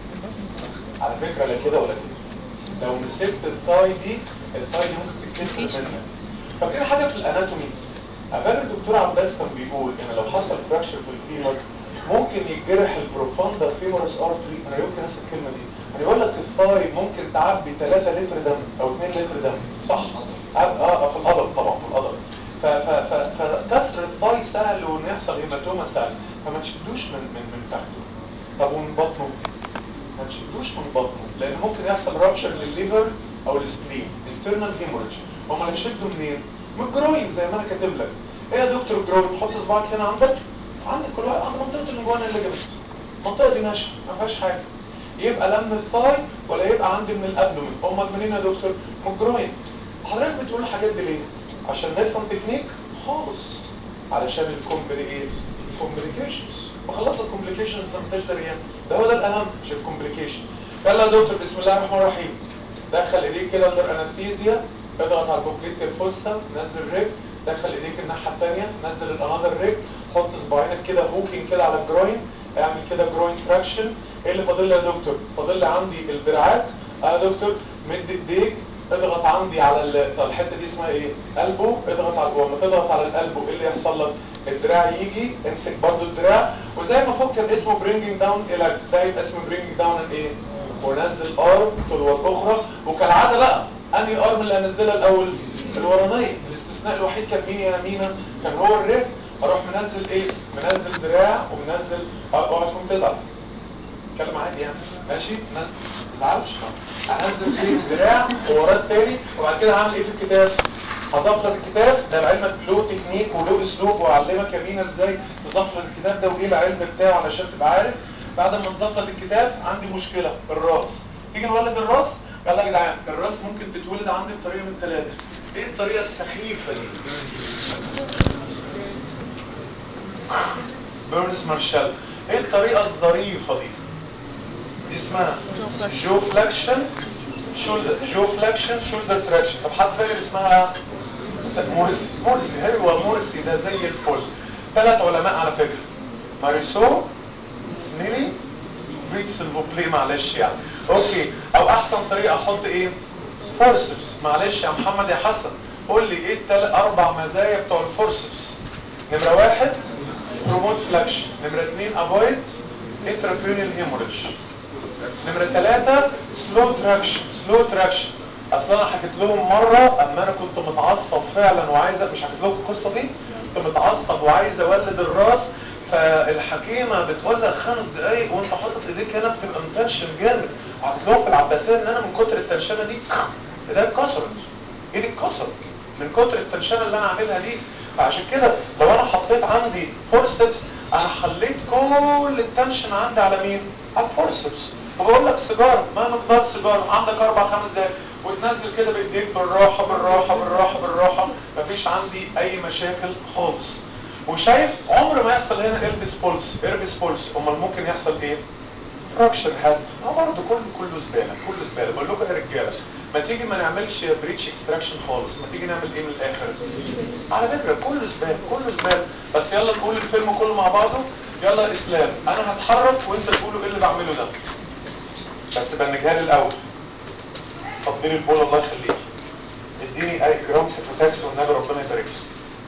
على فكره لا كده ولا كده لو مسكت الثاي دي الثاي دي ممكن تتكسر منك فاكرين حاجه في الاناتومي فاكر الدكتور عباس كان بيقول ان لو حصل فراكشر في الفيمر ممكن يتجرح البروفاندا فيمورس ارتري انا يمكن انسى الكلمه دي انا يقول لك الثاي ممكن تعبي 3 لتر دم او 2 لتر دم صح اه اه في القدم طبعا في القدم ف- ف- ف- فكسر الثاي سهل وان يحصل هيماتوما سهل فما تشدوش من من من فخده طب ومن بطنه ما تشدوش من بطنه لان ممكن يحصل رابشر للليفر او السبلين انترنال هيموريدج هم اللي يشدوا منين من الجروين زي ما انا كاتب لك ايه يا دكتور الجروين حط صباعك هنا عندك عندك كل واحد عند منطقه الجوان الليجمنت المنطقه دي ناشفه ما فيهاش حاجه يبقى لا من الثاي ولا يبقى عندي من الابدومين امال منين يا دكتور من الجروين حضرتك بتقول الحاجات دي ليه عشان نفهم تكنيك خالص علشان الكومبلي ايه الكومبليكيشنز وخلص الكومبليكيشنز ده مفيش دريان ده هو ده الاهم مش الكومبليكيشن يلا يا دكتور بسم الله الرحمن الرحيم دخل ايديك كده اندر انستيزيا اضغط على البوبليت الفوسا نزل رجل دخل ايديك الناحيه الثانيه نزل الانذر رجل حط صباعينك كده هوكينج كده على الجروين اعمل كده جروين تراكشن ايه اللي فاضل لي يا دكتور فاضل لي عندي الدراعات اه يا دكتور مد ايديك اضغط عندي على ال... طب الحته دي اسمها ايه قلبه اضغط على ولما تضغط على القلبه ايه اللي يحصل لك الدراع يجي امسك برضو الدراع وزي ما فكر اسمه برينجينج داون الى ده يبقى اسمه برينجينج داون الايه ونزل ارم تلو الاخرى وكالعاده بقى انهي ارم اللي هنزلها الاول الورانيه الاستثناء الوحيد كان مين يا مينا كان هو الرجل اروح منزل ايه منزل دراع ومنزل اوعى تكون تزعل اتكلم عادي يعني ماشي ما تزعلش هنزل ايه دراع ووراه التاني وبعد كده هعمل ايه في الكتاب هظبط الكتاب ده لعلمك له تكنيك وله اسلوب واعلمك يا مينا ازاي تظبط الكتاب ده وايه العلم بتاعه علشان تبقى عارف بعد ما نظبط الكتاب عندي مشكله الراس تيجي نولد الراس يلا يا جدعان الراس ممكن تتولد عندي بطريقه من ثلاثه ايه الطريقه السخيفه دي بيرنس مارشال ايه الطريقه الظريفه دي دي اسمها جو فلاكشن شولدر جو فلاكشن شولدر تراكشن طب حد فاكر اسمها مورسي مورسي هو مورسي ده زي الفل ثلاث علماء على فكره ماريسو نيلي بريكس البوبلي معلش يعني اوكي او احسن طريقه احط ايه فورسبس معلش يا محمد يا حسن قول لي ايه التل اربع مزايا بتوع الفورسبس نمره واحد بروموت فلاكشن نمره اثنين افويد انترابيونيال هيموريدج نمرة ثلاثة سلو تراكشن سلو تراكشن اصل انا حكيت لهم مرة اما انا كنت متعصب فعلا وعايز مش حكيت لكم القصة دي كنت متعصب وعايز اولد الراس فالحكيمة بتقول لك خمس دقايق وانت حاطط ايديك هنا بتبقى متنشن جامد حكيت لهم في العباسية ان انا من كتر التنشنة دي ايديا اتكسرت ايدي اتكسرت من كتر التنشنة اللي انا عاملها دي فعشان كده لو انا حطيت عندي فورسبس انا حليت كل التنشن عندي على مين؟ على الفورسبس وبقول لك سيجاره ما مقدار سيجاره عندك اربع خمس دقايق وتنزل كده بايديك بالراحه بالراحه بالراحه بالراحه مفيش عندي اي مشاكل خالص وشايف عمر ما يحصل هنا البس بولس اربس بولس امال ممكن يحصل ايه؟ فراكشر هات اه برضه كله كله زباله كله زباله بقول لكم يا رجاله ما تيجي ما نعملش بريتش اكستراكشن خالص ما تيجي نعمل ايه من الاخر على فكره كله زباله كله زباله بس يلا نقول الفيلم كله مع بعضه يلا يا اسلام انا هتحرك وانت تقولوا ايه اللي بعمله ده بس بنجها لي الاول تفضيل البول الله يخليك اديني اي جرام سيفوتاكس والنبي ربنا يبارك لك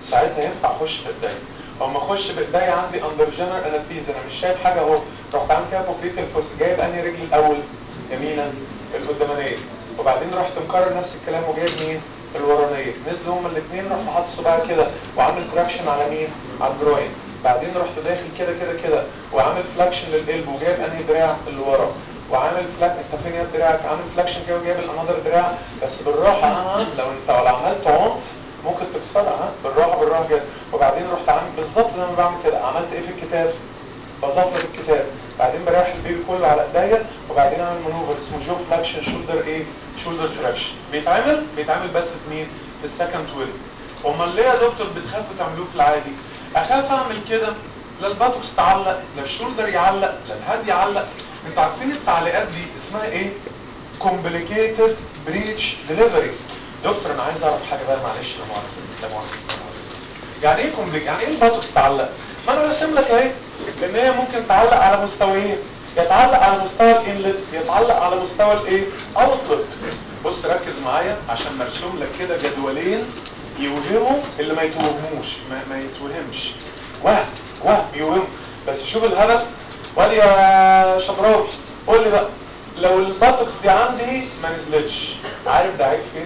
ساعتها ينفع اخش بايديا اما اخش بايديا عندي اندر جنرال انستيز انا مش شايف حاجه اهو رحت عامل كده بوبليت الفوس جايب انهي رجل الاول يمينا القدامانيه وبعدين رحت مكرر نفس الكلام وجايب مين الورانيه نزلوا هما الاثنين رحت حاطط صباعي كده وعامل تراكشن على مين على الجروين بعدين رحت داخل كده كده كده وعامل فلاكشن للقلب وجايب انهي دراع اللي ورا وعامل فلاك انت فين يا دراعك عامل فلاكشن كده وجايب الانذر دراع بس بالراحه ها لو انت لو عملت عنف ممكن تكسرها ها بالراحه بالراحه كده وبعدين رحت عامل بالظبط زي ما بعمل كده عملت ايه في الكتاف بظبط الكتاف بعدين بريح البيبي كله على ايديا وبعدين اعمل مانوفر اسمه جو فلاكشن شولدر ايه شولدر تراكشن بيتعمل بيتعمل بس في مين في السكند ويل امال ليه يا دكتور بتخافوا تعملوه في العادي اخاف اعمل كده لا الباتوكس تعلق لا الشولدر يعلق لا الهاد يعلق انتوا عارفين التعليقات دي اسمها ايه complicated breech delivery دكتور انا عايز اعرف حاجه بقى معلش لا مؤاخذه لا مؤاخذه لا مؤاخذه يعني ايه كومبليك يعني ايه الباتوكس تعلق ما انا راسم لك اهي لان هي ممكن تعلق على مستويين يتعلق على مستوى الانلت يتعلق على مستوى الايه اوتلت بص ركز معايا عشان مرسوم لك كده جدولين يوهموا اللي ما يتوهموش ما, ما يتوهمش وهم وهم يوهم بس شوف الهدف وقال يا شبراوي قول لي بقى لو الباتوكس دي عندي ما نزلتش عارف ده عيب فين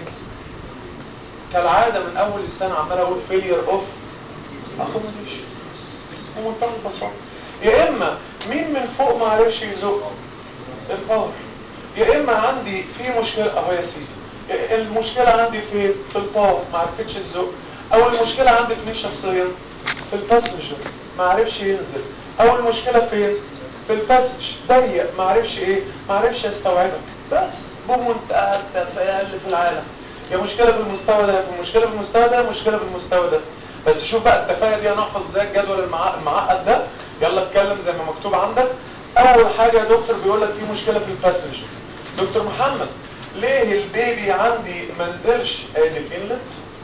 كالعاده من اول السنه عمال اقول فيلير اوف اكوموديشن بمنتهى البساطه يا اما مين من فوق ما عرفش يزق الباور يا اما عندي في مشكله اهو يا سيدي المشكله عندي في في الباور ما عرفتش تزق او المشكله عندي في مين شخصيا في الباسنجر ما عرفش ينزل او المشكله فين في الباسج ضيق ما عرفش ايه ما عرفش يستوعبك بس بمنتهى التفاهه اللي في العالم يا مشكله في المستوى ده في مشكله في المستوى ده مشكله في المستوى ده بس شوف بقى التفاهه دي هنحفظ ازاي الجدول المع- المعقد ده يلا اتكلم زي ما مكتوب عندك اول حاجه يا دكتور بيقول لك في مشكله في الباسنجر دكتور محمد ليه البيبي عندي ما نزلش ادي الانلت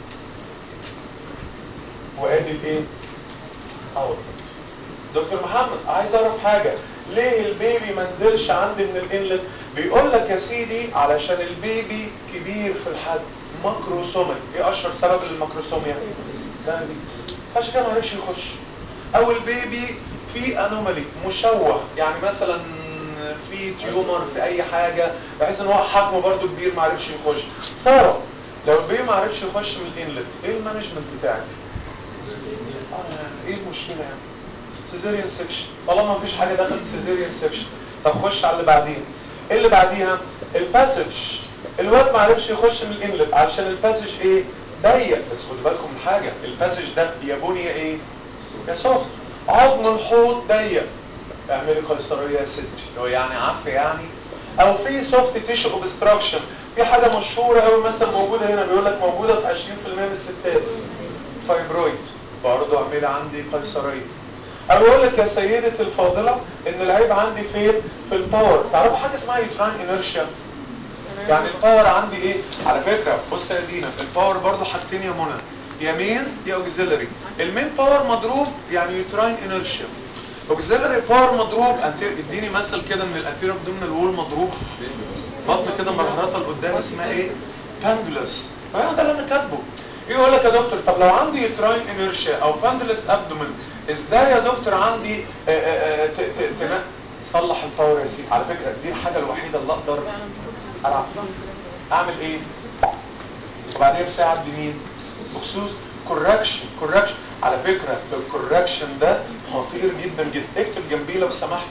وادي الايه اوتلت دكتور محمد عايز اعرف حاجه ليه البيبي ما نزلش عندي من الانلت بيقول لك يا سيدي علشان البيبي كبير في الحجم ماكروسومي ايه اشهر سبب للماكروسوميا دايابيتس عشان كده ما عرفش يخش او البيبي في انومالي مشوه يعني مثلا في تيومر في اي حاجه بحيث ان هو حجمه برده كبير ما عرفش يخش ساره لو البيبي ما عرفش يخش من الانلت ايه المانجمنت بتاعك آه، ايه المشكله يعني سيزيريان سيكشن طالما مفيش حاجه دخلت سيزيريان سيكشن طب خش على اللي بعدين ايه اللي بعديها الباسج الواد ما عرفش يخش من الانلت علشان الباسج ايه ضيق بس خدوا بالكم من حاجه الباسج ده يا بني يا ايه يا سوفت عظم الحوض ضيق اعملي قيصريه يا ستي لو يعني عفه يعني او في سوفت تيشو اوبستراكشن في حاجه مشهوره قوي مثلا موجوده هنا بيقول لك موجوده في 20% من الستات فايبرويد برضه اعملي عندي قيصريه انا بقول لك يا سيدة الفاضلة ان العيب عندي فين في الباور تعرفوا حاجة اسمها يوتران انيرشيا يعني الباور عندي ايه على فكرة بص يا دينا الباور برضو حاجتين يا منى يا مين يا اوكسيلري المين باور مضروب يعني يوتران انيرشيا اوكسيلري باور مضروب انتير اديني مثل كده من الانتير ابدومينال وول مضروب بطن كده مرهرطه لقدام اسمها ايه باندولس فانا ده اللي انا كاتبه ايه يقول لك يا دكتور طب لو عندي يوتراين انيرشيا او باندولس ابدومين ازاي يا دكتور عندي آه، آه، آه، ت- ت- تنا- صلح الباور يا سيدي على فكره دي الحاجه الوحيده اللي اقدر العب اعمل ايه وبعدين بساعد مين بخصوص كوركشن كوركشن على فكره الكوركشن ده خطير جدا جدا اكتب جنبيه لو سمحت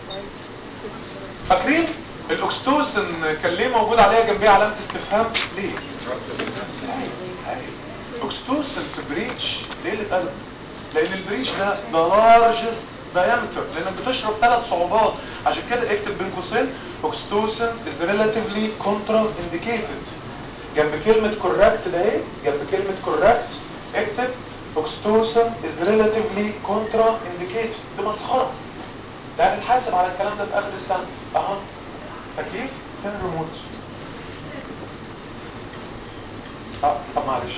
فاكرين الاكستوسن كان ليه موجود عليها جنبيه علامه استفهام ليه اكستوسن في بريتش ليه اللي اتقلب لان البريتش ده ده لارجست diameter لانك بتشرب ثلاث صعوبات عشان كده اكتب بين قوسين oxytocin is relatively contraindicated جنب كلمة correct ده ايه جنب كلمة correct اكتب oxytocin is relatively contraindicated دي مسخرة ده هنتحاسب على الكلام ده في اخر السنة اها تكييف فين الريموت اه طب معلش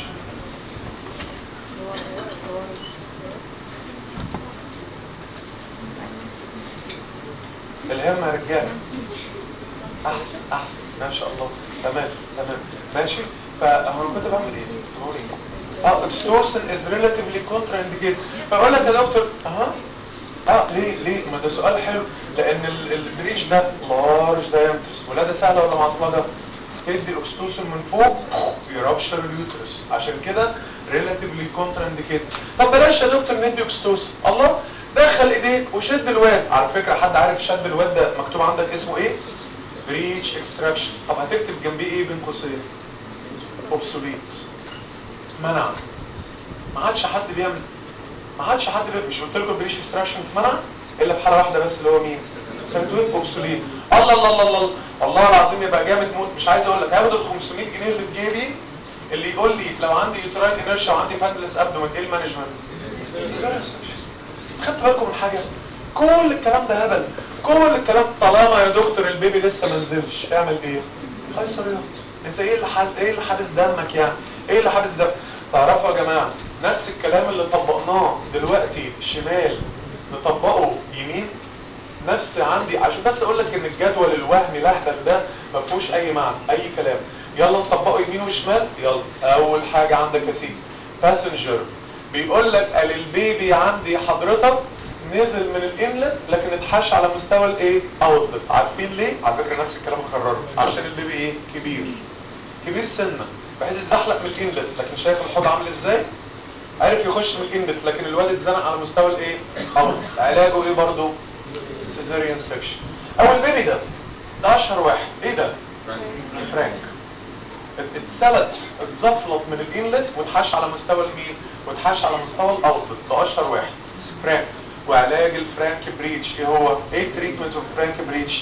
الهمة يا رجاله احسن احسن ما شاء الله تمام تمام ماشي فانا كنت بعمل ايه؟ بقول ايه؟ اه oxytocin is relatively contraindicated فاقول لك يا دكتور اها اه ليه ليه ما ده سؤال حلو لان ال- البريش ده لارج diameters ولاده سهله ولا معصلجه تدي اكستوسن من فوق يرابشر اليوترس عشان كده ريلاتيفلي contraindicated طب بلاش يا دكتور ندي اكستوسن الله دخل ايديك وشد الواد على فكره حد عارف شد الواد ده مكتوب عندك اسمه ايه بريتش اكستراكشن طب هتكتب جنبيه ايه بين قوسين اوبسوليت منع ما عادش حد بيعمل ما عادش حد بيعمل مش قلت لكم بريتش اكستراكشن منع الا في حاله واحده بس اللي هو مين سيرتوين اوبسوليت الله الله الله الله الله العظيم يبقى جامد موت مش عايز اقول لك هاخد ال 500 جنيه اللي في جيبي اللي يقول لي لو عندي يوتراين انرشيا وعندي باندلس ابدومن ايه المانجمنت خدت بالكم من حاجه كل الكلام ده هبل كل الكلام طالما يا دكتور البيبي لسه ما نزلش اعمل ايه قيصريات انت ايه اللي حد ايه اللي حابس دمك يعني ايه اللي حابس دمك تعرفوا يا جماعه نفس الكلام اللي طبقناه دلوقتي شمال نطبقه يمين نفس عندي عشان بس اقول لك ان الجدول الوهمي الاهبل ده ما فيهوش اي معنى اي كلام يلا نطبقه يمين وشمال يلا اول حاجه عندك يا سيدي باسنجر بيقول لك قال البيبي عندي حضرتك نزل من الانلت لكن اتحش على مستوى الايه اوتلت عارفين ليه على فكره نفس الكلام مكرره عشان البيبي ايه كبير كبير سنه بحيث يتزحلق من الانلت لكن شايف الحوض عامل ازاي عارف يخش من الانلت لكن الواد اتزنق على مستوى الايه اوتلت علاجه ايه برضه سيزاريان سكشن او البيبي ده ده اشهر واحد ايه ده فرانك اتسلت اتزفلط من الانلت واتحش على مستوى المين واتحش على مستوى الاوتلت ده اشهر واحد فرانك وعلاج الفرانك بريتش ايه هو ايه تريتمنت اوف فرانك بريتش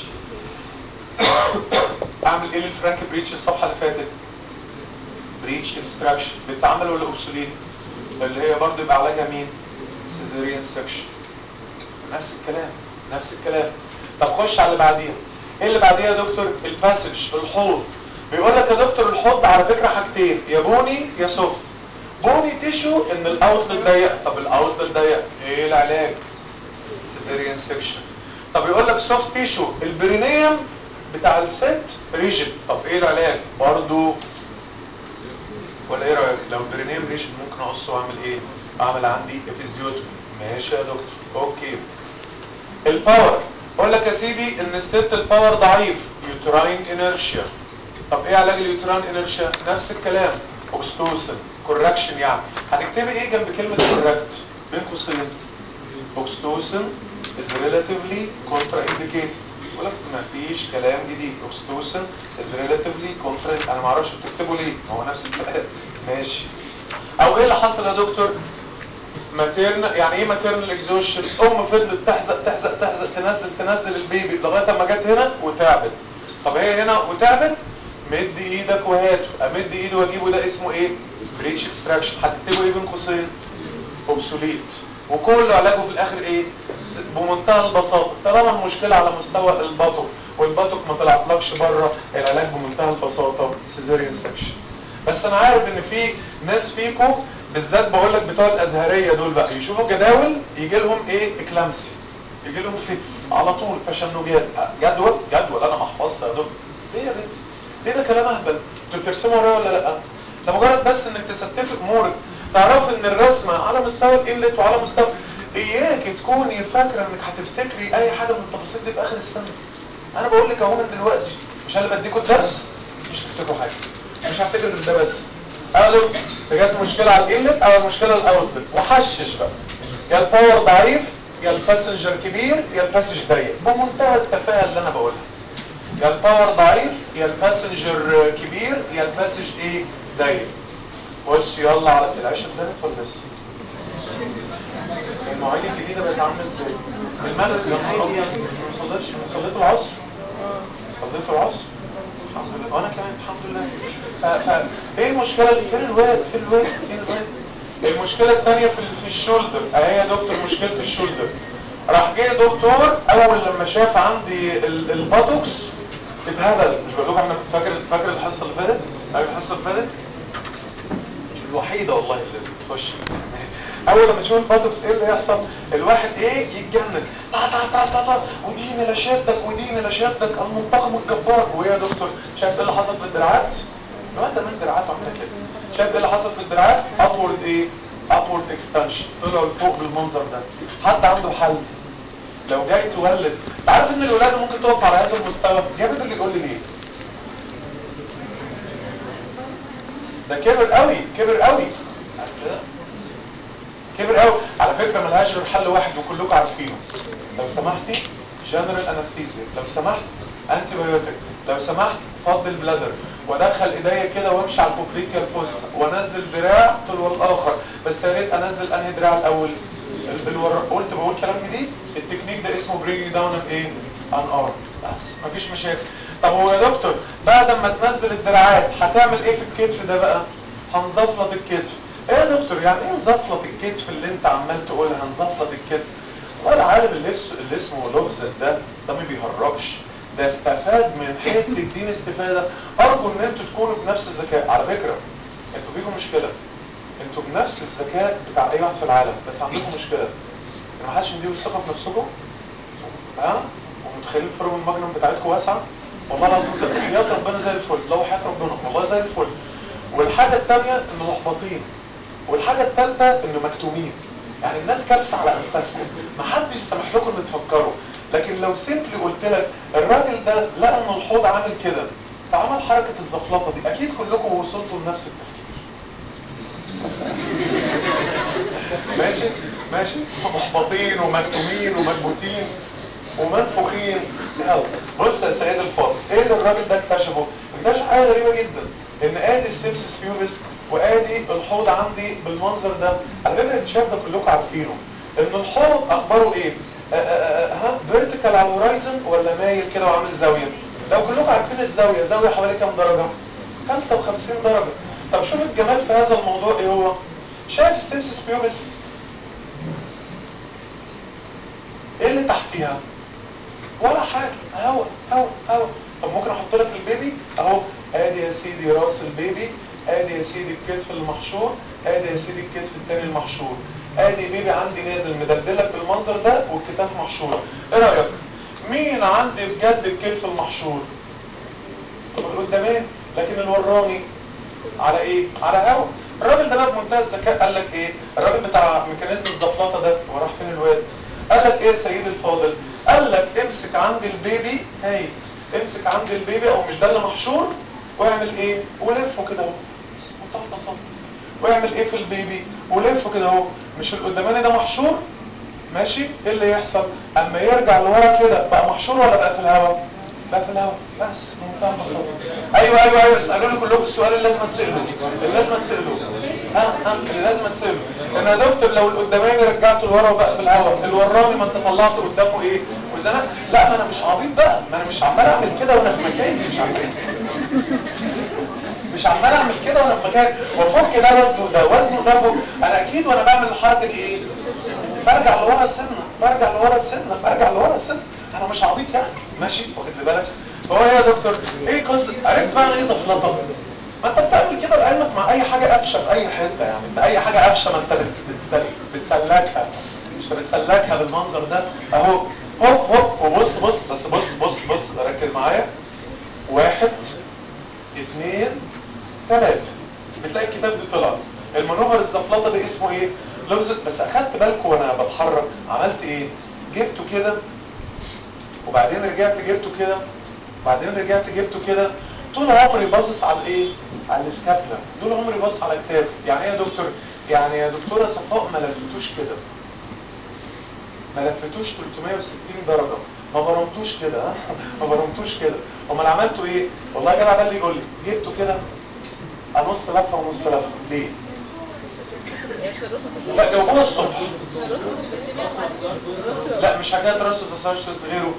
اعمل ايه للفرانك بريتش الصفحه اللي فاتت بريتش انستراكشن بتتعمل ولا اوبسولين اللي هي برضه يبقى علاجها مين سيزاريان سكشن نفس الكلام نفس الكلام طب خش على اللي بعديها ايه اللي بعديها يا دكتور الباسج الحوض بيقول لك يا دكتور الحوض على فكره حاجتين يا بوني يا سوفت بوني تيشو ان الاوتلت ضيق طب الاوتلت ضيق ايه العلاج سيزاريان سكشن طب يقول لك سوفت تيشو البرينيوم بتاع الست ريجن طب ايه العلاج برضو ولا ايه رايك لو البرينيوم ريجن ممكن اقصه واعمل ايه اعمل عندي افيزيوتومي ماشي يا دكتور اوكي الباور اقول لك يا سيدي ان الست الباور ضعيف يوتراين انرشيا طب ايه علاج اليوتراين انرشيا نفس الكلام اوكستوسن كوركشن يعني هتكتبي ايه جنب كلمه كوركت بين قوسين اوكستوسن is relatively contraindicated يقول لك ما فيش كلام جديد اوكستوسن is relatively contra انا ما اعرفش بتكتبوا ليه ما هو نفس الكلام ماشي او ايه اللي حصل يا دكتور ماتيرن يعني ايه ماتيرنال اكزوشن ام فضلت تحزق تحزق تحزق تنزل تنزل البيبي لغايه اما جت هنا وتعبت طب هي هنا وتعبت مد ايدك وهاته امد ايدي واجيبه ده اسمه ايه بريتش اكستراكشن هتكتبه ايه بين قوسين اوبسوليت وكل علاجه في الاخر ايه بمنتهى البساطه طالما المشكله على مستوى البطق والبطق ما طلعتلكش بره العلاج بمنتهى البساطه سيزاريان سكشن بس انا عارف ان في ناس فيكم بالذات بقول لك بتوع الازهريه دول بقى يشوفوا جداول يجي لهم ايه اكلامسي يجي لهم فيتس على طول تشنجات جدول جدول انا محفظها يا دكتور ليه يا بنتي ليه ده كلام اهبل انتوا بترسموا ورايا ولا لا ده مجرد بس انك تستفي امورك تعرف ان الرسمه على مستوى الانلت وعلى مستوى اياك تكوني فاكره انك هتفتكري اي حاجه من التفاصيل دي في اخر السنه انا بقول لك اهو من دلوقتي مش انا اللي بديكوا الدرس مش هتفتكروا حاجه مش هفتكر غير ده بس قالوا جت مشكله على الانلت او المشكله الاوتلت وحشش بقى يا الباور ضعيف يا الباسنجر كبير يا الباسج ضيق بمنتهى التفاهه اللي انا بقولها يا الباور ضعيف يا الباسنجر كبير يا الباسج ايه ضيق بص يلا على العشاء اتدنت ولا لسه المواعيد الجديده بقت عامله ازاي المغرب يا نهار ابيض ما صليتش صليت العصر صليت العصر الحمد لله وانا كمان الحمد لله ف... ف... ايه المشكله اللي فين الواد فين الواد فين الواد المشكله الثانيه في في الشولدر اهي يا دكتور مشكله الشولدر راح جه دكتور اول لما شاف عندي ال- الباتوكس اتهبل مش بقول لكم احنا فاكر فاكر الحصه اللي فاتت فاكر الحصه اللي فاتت الوحيده والله اللي بتخش اول لما تشوف الباتوكس ايه اللي يحصل الواحد ايه يتجنن تا تا تا تا تا وديني لا شدك وديني لا شدك المنتخب الجبار وايه يا دكتور شايف ايه اللي حصل في الدراعات الواد ده من دراعاته عامله كده شايف ايه اللي حصل في الدراعات ابورد ايه ابورد اكستنشن طلعوا لفوق بالمنظر ده حد عنده حل لو جاي تولد عارف ان الولاده ممكن تقف على هذا المستوى جامد اللي يقول لي ليه ده كبر قوي كبر قوي عارف كده كبر قوي على فكره ملهاش غير حل واحد وكلكم عارفينه لو سمحتي جنرال انستيزيا لو سمحت انتي بايوتيك لو سمحت فض البلادر وادخل ايديا كده وامشي على البوبليتيال فوس وانزل دراع تلو الاخر بس يا ريت انزل انهي دراع الاول ال- الور... قلت بقول كلام جديد التكنيك ده اسمه برينج داون ايه ان ار بس مفيش مشاكل طب هو يا دكتور بعد ما تنزل الدراعات هتعمل ايه في الكتف ده بقى هنزفلط الكتف ايه يا دكتور يعني ايه نزفلط الكتف اللي انت عمال تقولها هنزفلط الكتف والله العالم اللي, اس- اللي اسمه لوفزت ده ده ما بيهرجش ده استفاد من حته الدين استفاده ارجو ان انتوا تكونوا بنفس الذكاء على فكره انتوا فيكم مشكله انتوا بنفس الذكاء بتاع اي واحد في العالم بس عندكم مشكله ان ما حدش مديله الثقه في نفسكم ها ومتخيلين الفرق المجنون بتاعتكم واسعه والله العظيم زي حياه ربنا زي الفل لو حياه ربنا والله زي الفل والحاجه الثانيه انه محبطين والحاجه الثالثه انه مكتومين يعني الناس كابسه على انفاسكم ما حدش سمح لكم ان تفكروا لكن لو سيمبلي قلت لك الراجل ده لقى ان الحوض عامل كده فعمل حركه الزفلطه دي اكيد كلكم وصلتوا لنفس التفكير ماشي ماشي محبطين ومكتومين ومكبوتين ومنفوخين يلا بص يا سيد الفاضل ايه اللي الراجل ده اكتشفه اكتشف حاجه غريبه جدا ان ادي السيبسس بيوبس وادي الحوض عندي بالمنظر ده على فكره الاكتشاف ده كلكم عارفينه ان الحوض اخباره ايه آه، آه، آه، ها فيرتيكال على الهورايزون ولا مايل كده وعامل زاويه لو كلكم عارفين الزاويه زاويه حوالي كام درجه 55 درجه طب شوف الجمال في هذا الموضوع ايه هو شايف السيبسس بيوبس ايه اللي تحتيها ولا حاجه هوا هوا هوا طب ممكن احط لك البيبي اهو ادي يا سيدي راس البيبي ادي يا سيدي الكتف المحشور ادي يا سيدي الكتف التاني المحشور ادي بيبي عندي نازل مدلدلك بالمنظر ده والكتاف محشوره ايه رايك مين عندي بجد الكتف المحشور القدامين لكن الوراني على ايه على هوا الراجل ده بقى بمنتهى الذكاء قال لك ايه الراجل بتاع ميكانيزم الزفلطه ده هو راح فين الواد قال لك ايه يا سيدي الفاضل قال لك امسك عند البيبي هاي امسك عند البيبي او مش ده اللي محشور واعمل ايه ولفه كده اهو منتهى البساطه واعمل ايه في البيبي ولفه كده اهو مش القداماني ده محشور ماشي ايه اللي يحصل اما يرجع لورا كده بقى محشور ولا بقى في الهواء بقى في الهواء بس بمنتهى البساطه ايوه ايوه ايوه اسالوا لي كلكم السؤال اللي لازم تساله اللي لازم تساله ها ها اللي لازم تساله ان يا دكتور لو القداماني رجعته لورا وبقى في الهواء الوراني ما انت طلعته قدامه ايه وزنك لا ما انا مش عبيط بقى ما انا مش عمال اعمل كده وانا في مكاني مش عمال مش عمال اعمل كده وانا في مكاني وفك ده وزنه ده وزنه ده فوق. انا اكيد وانا بعمل الحركه دي ايه برجع لورا السنه برجع لورا السنه برجع لورا السنه انا مش عبيط يعني ماشي واخد لي بالك هو ايه يا دكتور ايه قصه عرفت بقى ايه زفلطه ما انت بتعمل كده لعلمك مع اي حاجه قفشه في اي حته يعني انت اي حاجه قفشه ما انت بتس- بتسل... بتسلكها مش بتسلكها بالمنظر ده اهو هوب هوب وبص بص بس بص بص بص ركز معايا واحد اثنين ثلاثة بتلاقي الكتاب دي طلع المانوفر الزفلطه ده اسمه ايه لغز بس اخدت بالكم وانا بتحرك عملت ايه جبته كده وبعدين رجعت جبته كده وبعدين رجعت جبته كده طول عمري باصص على الايه على الاسكابلا طول عمري باصص على كتاف يعني ايه يا دكتور يعني يا دكتوره صفاء ما لفتوش كده ما لفتوش 360 درجة ما برمتوش كده ها ما برمتوش كده امال عملته ايه والله يا جدع ده اللي يقول لي جبته كده نص لفه ونص لفه ليه لا جاوبوها الصبح لا مش حكايه راس وتساشس غيره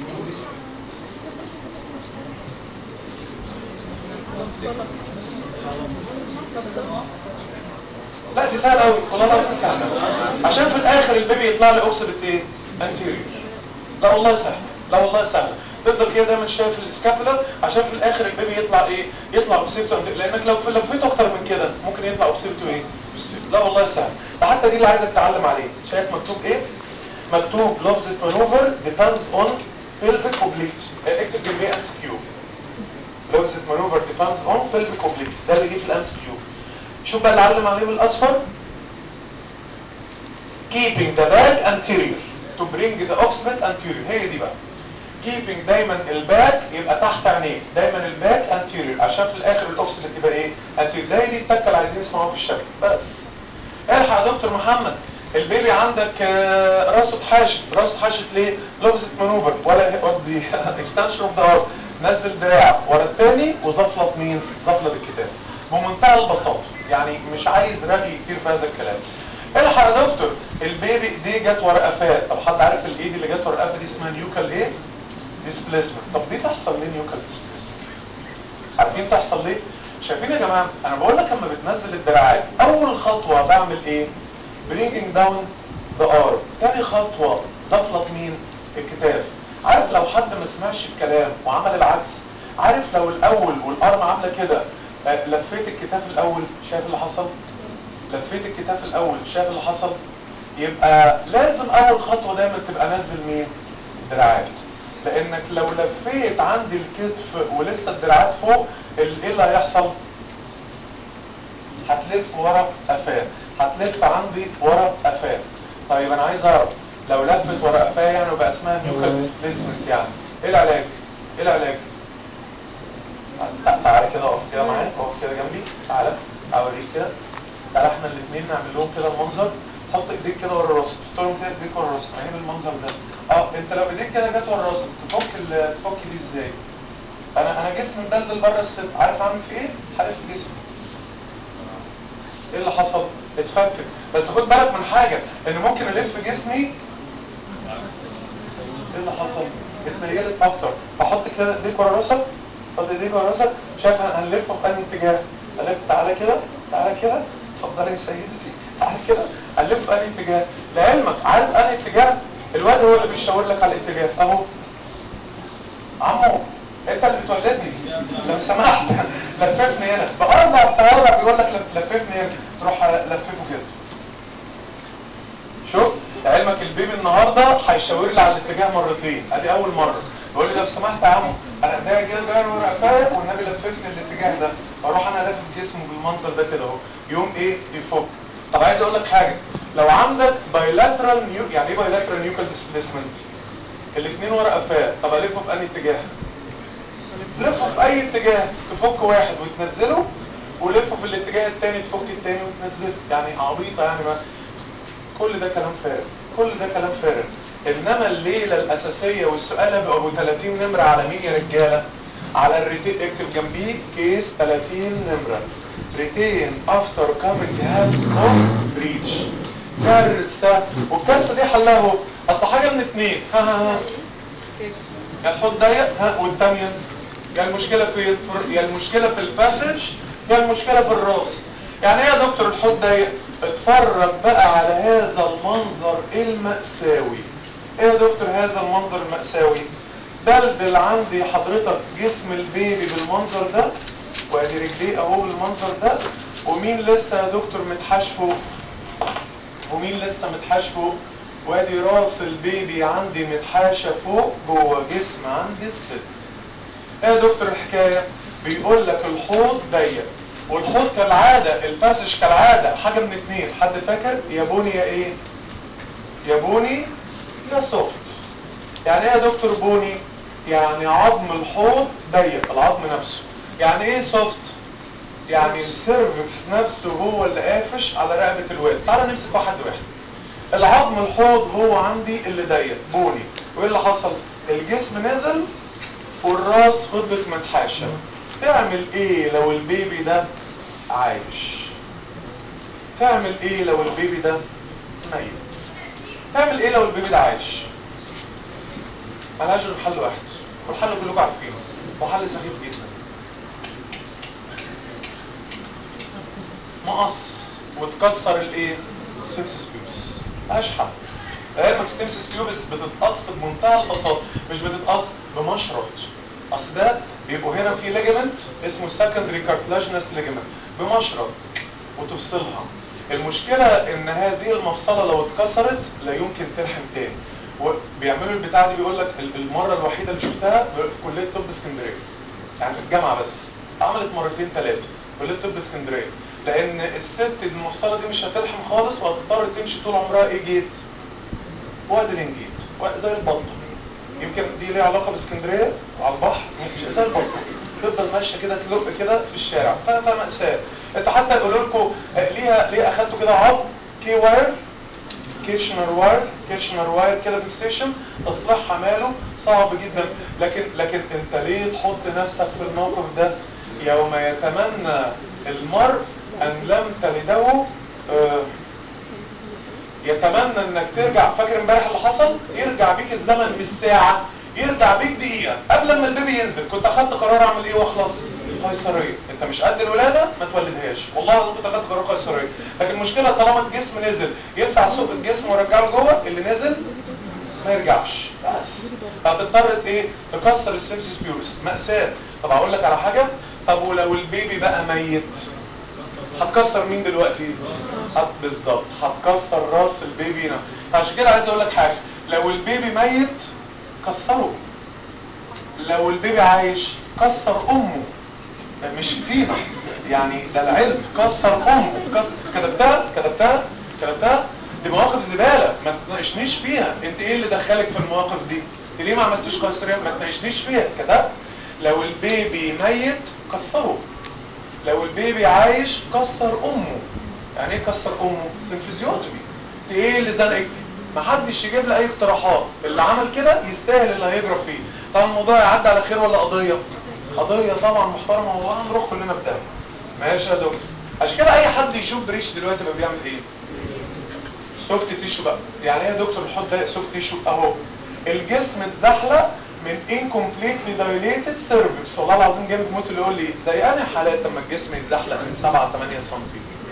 لا دي سهله قوي والله العظيم سهله عشان في الاخر البيبي يطلع لي اوبسبت ايه انتيريور لا والله سهل لا والله سهل تفضل كده دايما شايف السكابولا عشان في الاخر البيبي يطلع ايه يطلع اوبسيبتو لانك لو في لفيته اكتر من كده ممكن يطلع اوبسيبتو ايه لا والله سهل ده حتى دي اللي عايزك تتعلم عليه شايف مكتوب ايه مكتوب لفظ مانوفر depends on pelvic oblique اكتب جنبيه ام سي كيو لوزة مانوفر ديبانز اون pelvic oblique ده اللي جه في الام سي كيو شوف بقى اللي علم عليه بالاصفر keeping the back anterior to bring the occiput anterior هي دي بقى keeping دايما الباك يبقى تحت عينيك دايما الباك anterior عشان في الاخر الاوكسيبت تبقى ايه anterior ده هي دي التكه اللي عايزين نسمعوها في الشكل بس الحق يا دكتور محمد البيبي عندك آه، راسه اتحاشت راسه اتحاشت ليه لوكسة مانوفر ولا قصدي اكستنشن اوف ذا ارم نزل دراع ورا التاني وزفلط مين زفلط الكتاف بمنتهى البساطه يعني مش عايز رغي كتير في هذا الكلام الحق يا دكتور البيبي دي جت ورا قفاه طب حد عارف الايد اللي جت ورا قفاه دي اسمها نيوكال ايه ديسبليسمنت طب دي تحصل ليه نيوكال ديسبليسمنت عارفين تحصل ليه شايفين يا جماعه انا بقول لك لما بتنزل الدراعات اول خطوه بعمل ايه bringing down the arm تاني خطوه زفلط مين الكتاف عارف لو حد ما سمعش الكلام وعمل العكس عارف لو الاول والارم عامله كده آه، لفيت الكتاف الاول شايف اللي حصل لفيت الكتاف الاول شايف اللي حصل يبقى لازم اول خطوه دايما تبقى نزل مين دراعات لانك لو لفيت عند الكتف ولسه الدراعات فوق ال- ايه اللي هيحصل هتلف ورا قفاه هتلف عندي ورا قفاه طيب انا عايز اعرف لو لفت ورا قفاه يعني وبقى اسمها نيوكال ديسبليسمنت يعني ايه العلاج ايه العلاج لا تعالى كده اقف كده معايا اقف كده جنبي تعالى اوريك كده تعالى احنا الاثنين نعمل لهم كده المنظر حط ايديك كده ورا راسك حط لهم كده ايديك ورا راسك عين المنظر ده اه انت لو ايديك كده جت ورا راسك تفك ال- تفك دي ازاي انا انا جسمي مدلدل بره الست عارف اعمل في ايه حالف جسمي ايه اللي حصل اتفكك بس خد بالك من حاجه ان ممكن الف جسمي ايه اللي حصل اتنيلت اكتر فحط كده ايديك ورا راسك حط ايديك ورا راسك شايف هنلفه في انهي اتجاه هنلف تعالى كده تعالى كده اتفضلي يا سيدتي تعالى كده هنلف في انهي اتجاه لعلمك عارف انهي اتجاه الواد هو اللي بيشاور لك على الاتجاه اهو عمو انت اللي بتولدني لو سمحت لففني هنا باربع صوابع بيقول لك لف- لففني هنا تروح لففه كده شوف لعلمك البيبي النهارده هيشاور لي على الاتجاه مرتين ادي اول مره يقول لي لو سمحت يا عمو انا ايديا كده جايه ورا قفايا والنبي لففني الاتجاه ده اروح انا لافف جسمه بالمنظر ده كده اهو يوم ايه يفك طب عايز اقول لك حاجه لو عندك بايلاترال نيو يعني ايه بايلاترال نيوكال ديسبيسمنت الاثنين ورا قفاه طب الفه في انهي اتجاه لفه في اي اتجاه تفك واحد وتنزله ولفه في الاتجاه الثاني تفك الثاني وتنزله يعني عبيطه يعني ما كل ده كلام فارغ كل ده كلام فارغ انما الليله الاساسيه والسؤال هيبقى ابو 30 نمره على مين يا رجاله على الريتين اكتب جنبيه كيس 30 نمره ريتين افتر كامينج هاف اوف بريتش كارثه والكارثه دي حلها اهو اصل حاجه من اتنين ها ها ها يا الحوض ضيق ها والتانية يا المشكلة في يا المشكلة في الباسج يا المشكلة في الراس يعني ايه يا دكتور الحوض ضيق اتفرج بقى على هذا المنظر المأساوي ايه يا دكتور هذا المنظر المأساوي دلدل عندي حضرتك جسم البيبي بالمنظر ده وادي رجليه اهو بالمنظر ده ومين لسه يا دكتور متحاش فوق ومين لسه متحاش فوق وادي راس البيبي عندي متحاشة فوق جوه جسم عندي الست ايه يا دكتور الحكاية بيقول لك الحوض ضيق والحوض كالعادة الباسج كالعادة حاجة من اتنين حد فاكر يا بوني يا ايه يا بوني يا سوفت يعني ايه يا دكتور بوني يعني عظم الحوض ضيق العظم نفسه يعني ايه سوفت يعني السيرفكس نفسه هو اللي قافش على رقبة الواد تعال نمسك واحد واحد العظم الحوض هو عندي اللي ضيق بوني وايه اللي حصل الجسم نزل والراس فضلت متحاشة تعمل ايه لو البيبي ده عايش تعمل ايه لو البيبي ده ميت تعمل ايه لو البيبي ده عايش ملهاش غير حل واحد والحل كلكم عارفينه وحل سخيف جدا مقص وتكسر الايه السيمسس بيوبس ملهاش حل علمك السيمسس بيوبس بتتقص بمنتهى البساطه مش بتتقص بمشرط اصل ده بيبقوا هنا في ليجمنت اسمه سكندري كارتلاجنس ليجمنت بمشرط وتفصلها المشكلة ان هذه المفصلة لو اتكسرت لا يمكن تلحم تاني وبيعملوا البتاع دي بيقول لك المرة الوحيدة اللي شفتها في كلية طب اسكندرية يعني في الجامعه بس عملت مرتين ثلاثه كليه طب اسكندريه لان الست المفصله دي مش هتلحم خالص وهتضطر تمشي طول عمرها ايه جيت وادرين جيت زي البطه يمكن دي ليها علاقه باسكندريه على البحر مش زي البطه تفضل ماشيه كده تلق كده في الشارع فمأساة انتوا حتى يقولوا لكم ليها ليه اخدتوا كده عظم كي واير كيشنر واير كيشنر واير كده فيكسيشن تصليحها ماله صعب جدا لكن لكن انت ليه تحط نفسك في الموقف ده يوم يتمنى المرء ان لم تلده آه يتمنى انك ترجع فاكر امبارح اللي حصل يرجع بيك الزمن بالساعه يرجع بيك دقيقه قبل ما البيبي ينزل كنت اخدت قرار اعمل ايه واخلص قيصريه انت مش قد الولاده ما تولدهاش والله العظيم كنت اخدت قرار قيصريه لكن المشكله طالما الجسم نزل ينفع اسوق الجسم وارجعه لجوه اللي نزل ما يرجعش بس هتضطر ايه تكسر السيمسيس بيورس مأساة طب اقول لك على حاجه طب ولو البيبي بقى ميت هتكسر مين دلوقتي هت بالظبط هتكسر راس البيبي هنا عشان كده عايز اقول لك حاجه لو البيبي ميت كسره لو البيبي عايش كسر امه مش فينا يعني ده العلم كسر امه كسر كتبتها كتبتها كتبتها دي مواقف زباله ما تناقشنيش فيها انت ايه اللي دخلك في المواقف دي انت ليه ما عملتيش قيصريه ما تناقشنيش فيها كتبت لو البيبي ميت كسره لو البيبي عايش كسر امه يعني ايه كسر امه سنفيزيوتومي ايه اللي زنقك ما حدش يجيب لي اي اقتراحات اللي عمل كده يستاهل اللي هيجرى فيه طبعا الموضوع يعدي على خير ولا قضيه قضيه طبعا محترمه والله هنروح كلنا في ده ماشي يا دكتور عشان كده اي حد يشوف بريش دلوقتي بقى بيعمل ايه سوفت تيشو بقى يعني ايه يا دكتور الحوض ده سوفت تيشو اهو الجسم اتزحلق من incompletely dilated cervix والله العظيم جامد موت اللي يقول لي زي انا حالات لما الجسم يتزحلق من 7 ل 8 سم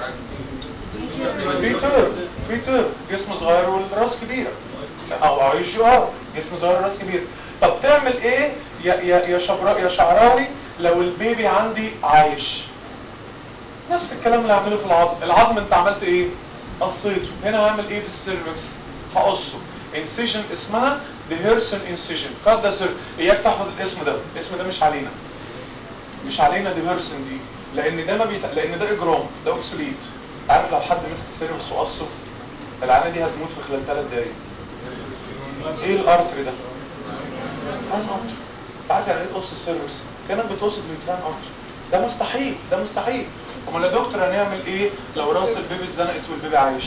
بريتير بريتير جسم صغير والراس كبيره او اي جي ار جسم صغير والراس كبيره طب تعمل ايه يا يا يا شبراء يا شعراوي لو البيبي عندي عايش نفس الكلام اللي هعمله في العظم العظم انت عملت ايه قصيته هنا هعمل ايه في السيرفكس هقصه انسيجن اسمها ديهيرسون انسيجن خد ده سر اياك تحفظ الاسم ده الاسم ده مش علينا مش علينا ديهيرسون دي لان ده ما بيت... لان ده اجرام ده اوبسوليت عارف لو حد مسك السيرفكس وقصه العينه دي هتموت في خلال ثلاث دقايق ايه الارتري ده تران ارتري عارف يعني ايه تقص السيرفكس كانك بتقص الفيتران ارتري ده مستحيل ده مستحيل امال يا دكتور هنعمل ايه لو راس البيبي اتزنقت والبيبي عايش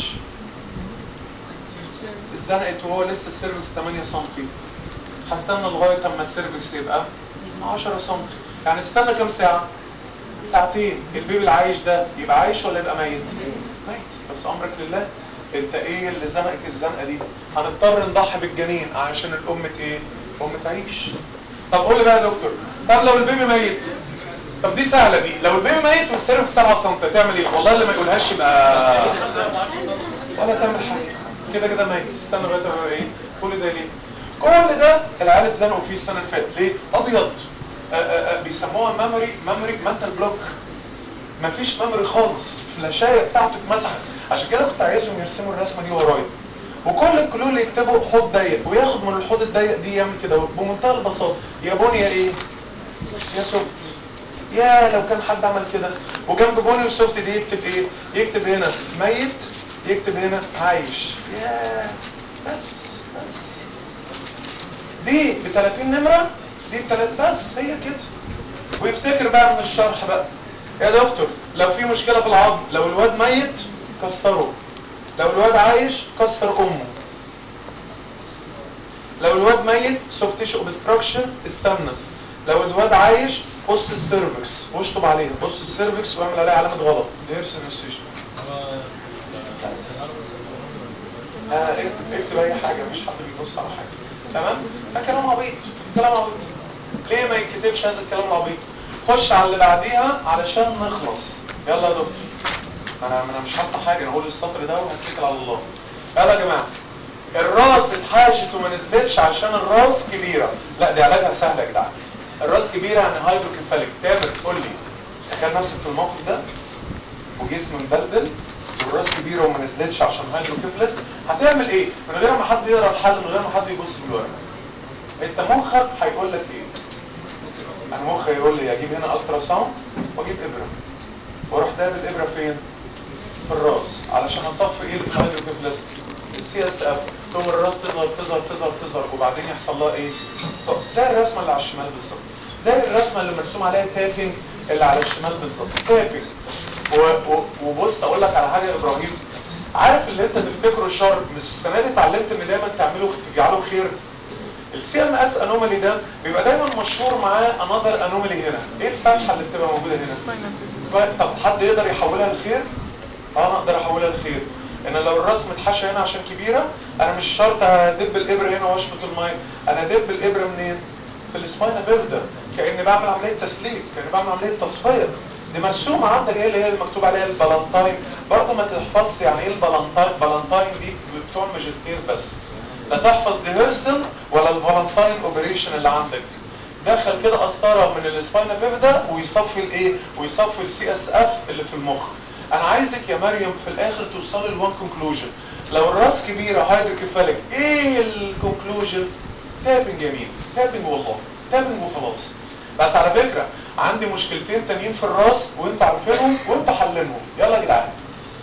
اتزنقت وهو لسه السيرفكس 8 سم هستنى لغايه اما السيرفكس يبقى 10 سم يعني تستنى كام ساعه ساعتين البيبي العايش ده يبقى عايش ولا يبقى ميت ميت بس امرك لله انت ايه اللي زنقك الزنقه دي هنضطر نضحي بالجنين عشان الام ايه الام تعيش طب قول لي بقى يا دكتور طب لو البيبي ميت طب دي سهله دي لو البيبي ميت والسيرفكس 7 سم تعمل ايه والله اللي ما يقولهاش يبقى ولا تعمل حاجه كده كده ميت استنى بقى تعمل ايه كل ده ليه كل ده العيال اتزنقوا فيه السنه اللي فاتت ليه ابيض آآ آآ بيسموها ميموري ميموري منتال بلوك مفيش ميموري خالص الفلاشايه بتاعته اتمسحت عشان كده كنت عايزهم يرسموا الرسمه دي ورايا وكل الكلول اللي يكتبوا حوض ضيق وياخد من الحوض الضيق دي يعمل كده بمنتهى البساطه يا بني يا ايه يا سوفت يا لو كان حد عمل كده وجنب بوني وسوفت دي يكتب ايه يكتب هنا ميت يكتب هنا عايش يا بس بس دي ب 30 نمره دي ب 3 بس هي كده ويفتكر بقى من الشرح بقى يا دكتور لو في مشكله في العظم لو الواد ميت كسره لو الواد عايش كسر امه لو الواد ميت سوفت تيشو اوبستراكشن استنى لو الواد عايش قص السيرفكس واشطب عليها قص السيرفكس واعمل عليها علامه غلط ديرسون انسيشن آه اكتب اكتب اي حاجه مش حد بيبص على حاجه تمام ده كلام عبيط كلام عبيط ليه ما يكتبش هذا الكلام العبيط خش على اللي بعديها علشان نخلص يلا يا دكتور انا انا مش هنسى حاجه انا هقول السطر ده وهتكل على الله يلا يا جماعه الراس اتحاشت وما نزلتش عشان الراس كبيره لا دي علاجها سهل يا جدعان الراس كبيره يعني هايدروكيفاليك تامر قول لي تخيل نفسك في الموقف ده وجسم مبلبل والراس كبيره وما نزلتش عشان هايدروكيفلس هتعمل ايه من غير ما حد يقرا الحل من غير ما حد يبص في الورقه انت مخك هيقول لك ايه انا مخي يقول لي اجيب هنا الترا ساوند واجيب ابره واروح داب الابره فين في الراس علشان اصفي ايه الهيدروكيفلس السي اس اف تقوم الراس تظهر تظهر تظهر تظهر وبعدين يحصل لها ايه زي الرسمه اللي على الشمال بالظبط زي الرسمه اللي مرسوم عليها تابنج اللي على الشمال بالظبط تابنج و- و- وبص اقول لك على حاجه يا ابراهيم عارف اللي انت تفتكره شر مش السنه دي اتعلمت ان دايما تعمله تجعله خير السي ام اس انومالي ده بيبقى دايما مشهور معاه انذر انومالي هنا ايه الفتحه اللي بتبقى موجوده هنا اسمها- طب حد يقدر يحولها لخير اه انا اقدر احولها لخير ان لو الراس متحشى هنا عشان كبيره انا مش شرط ادب الابره هنا واشفط الميه انا ادب الابره منين في السباينا بيردا كاني بعمل عمليه تسليك كاني بعمل عمليه تصفيه دي مرسومه عندك ايه اللي هي المكتوب عليها البالانتاين برضه ما تحفظش يعني ايه البالانتاين بالانتاين دي بتوع الماجستير بس لا تحفظ ديهرسن ولا الفالنتاين اوبريشن اللي عندك دخل كده قسطره من السباينا بيفدا ويصفي الايه ويصفي السي اس اف اللي في المخ انا عايزك يا مريم في الاخر توصلي لوان كونكلوجن لو الراس كبيره هايدروكيفاليك ايه الكونكلوجن تابنج يمين تابنج والله تابنج وخلاص بس على فكره عندي مشكلتين تانيين في الراس وانتوا عارفينهم وانتوا حلينهم يلا يا جدعان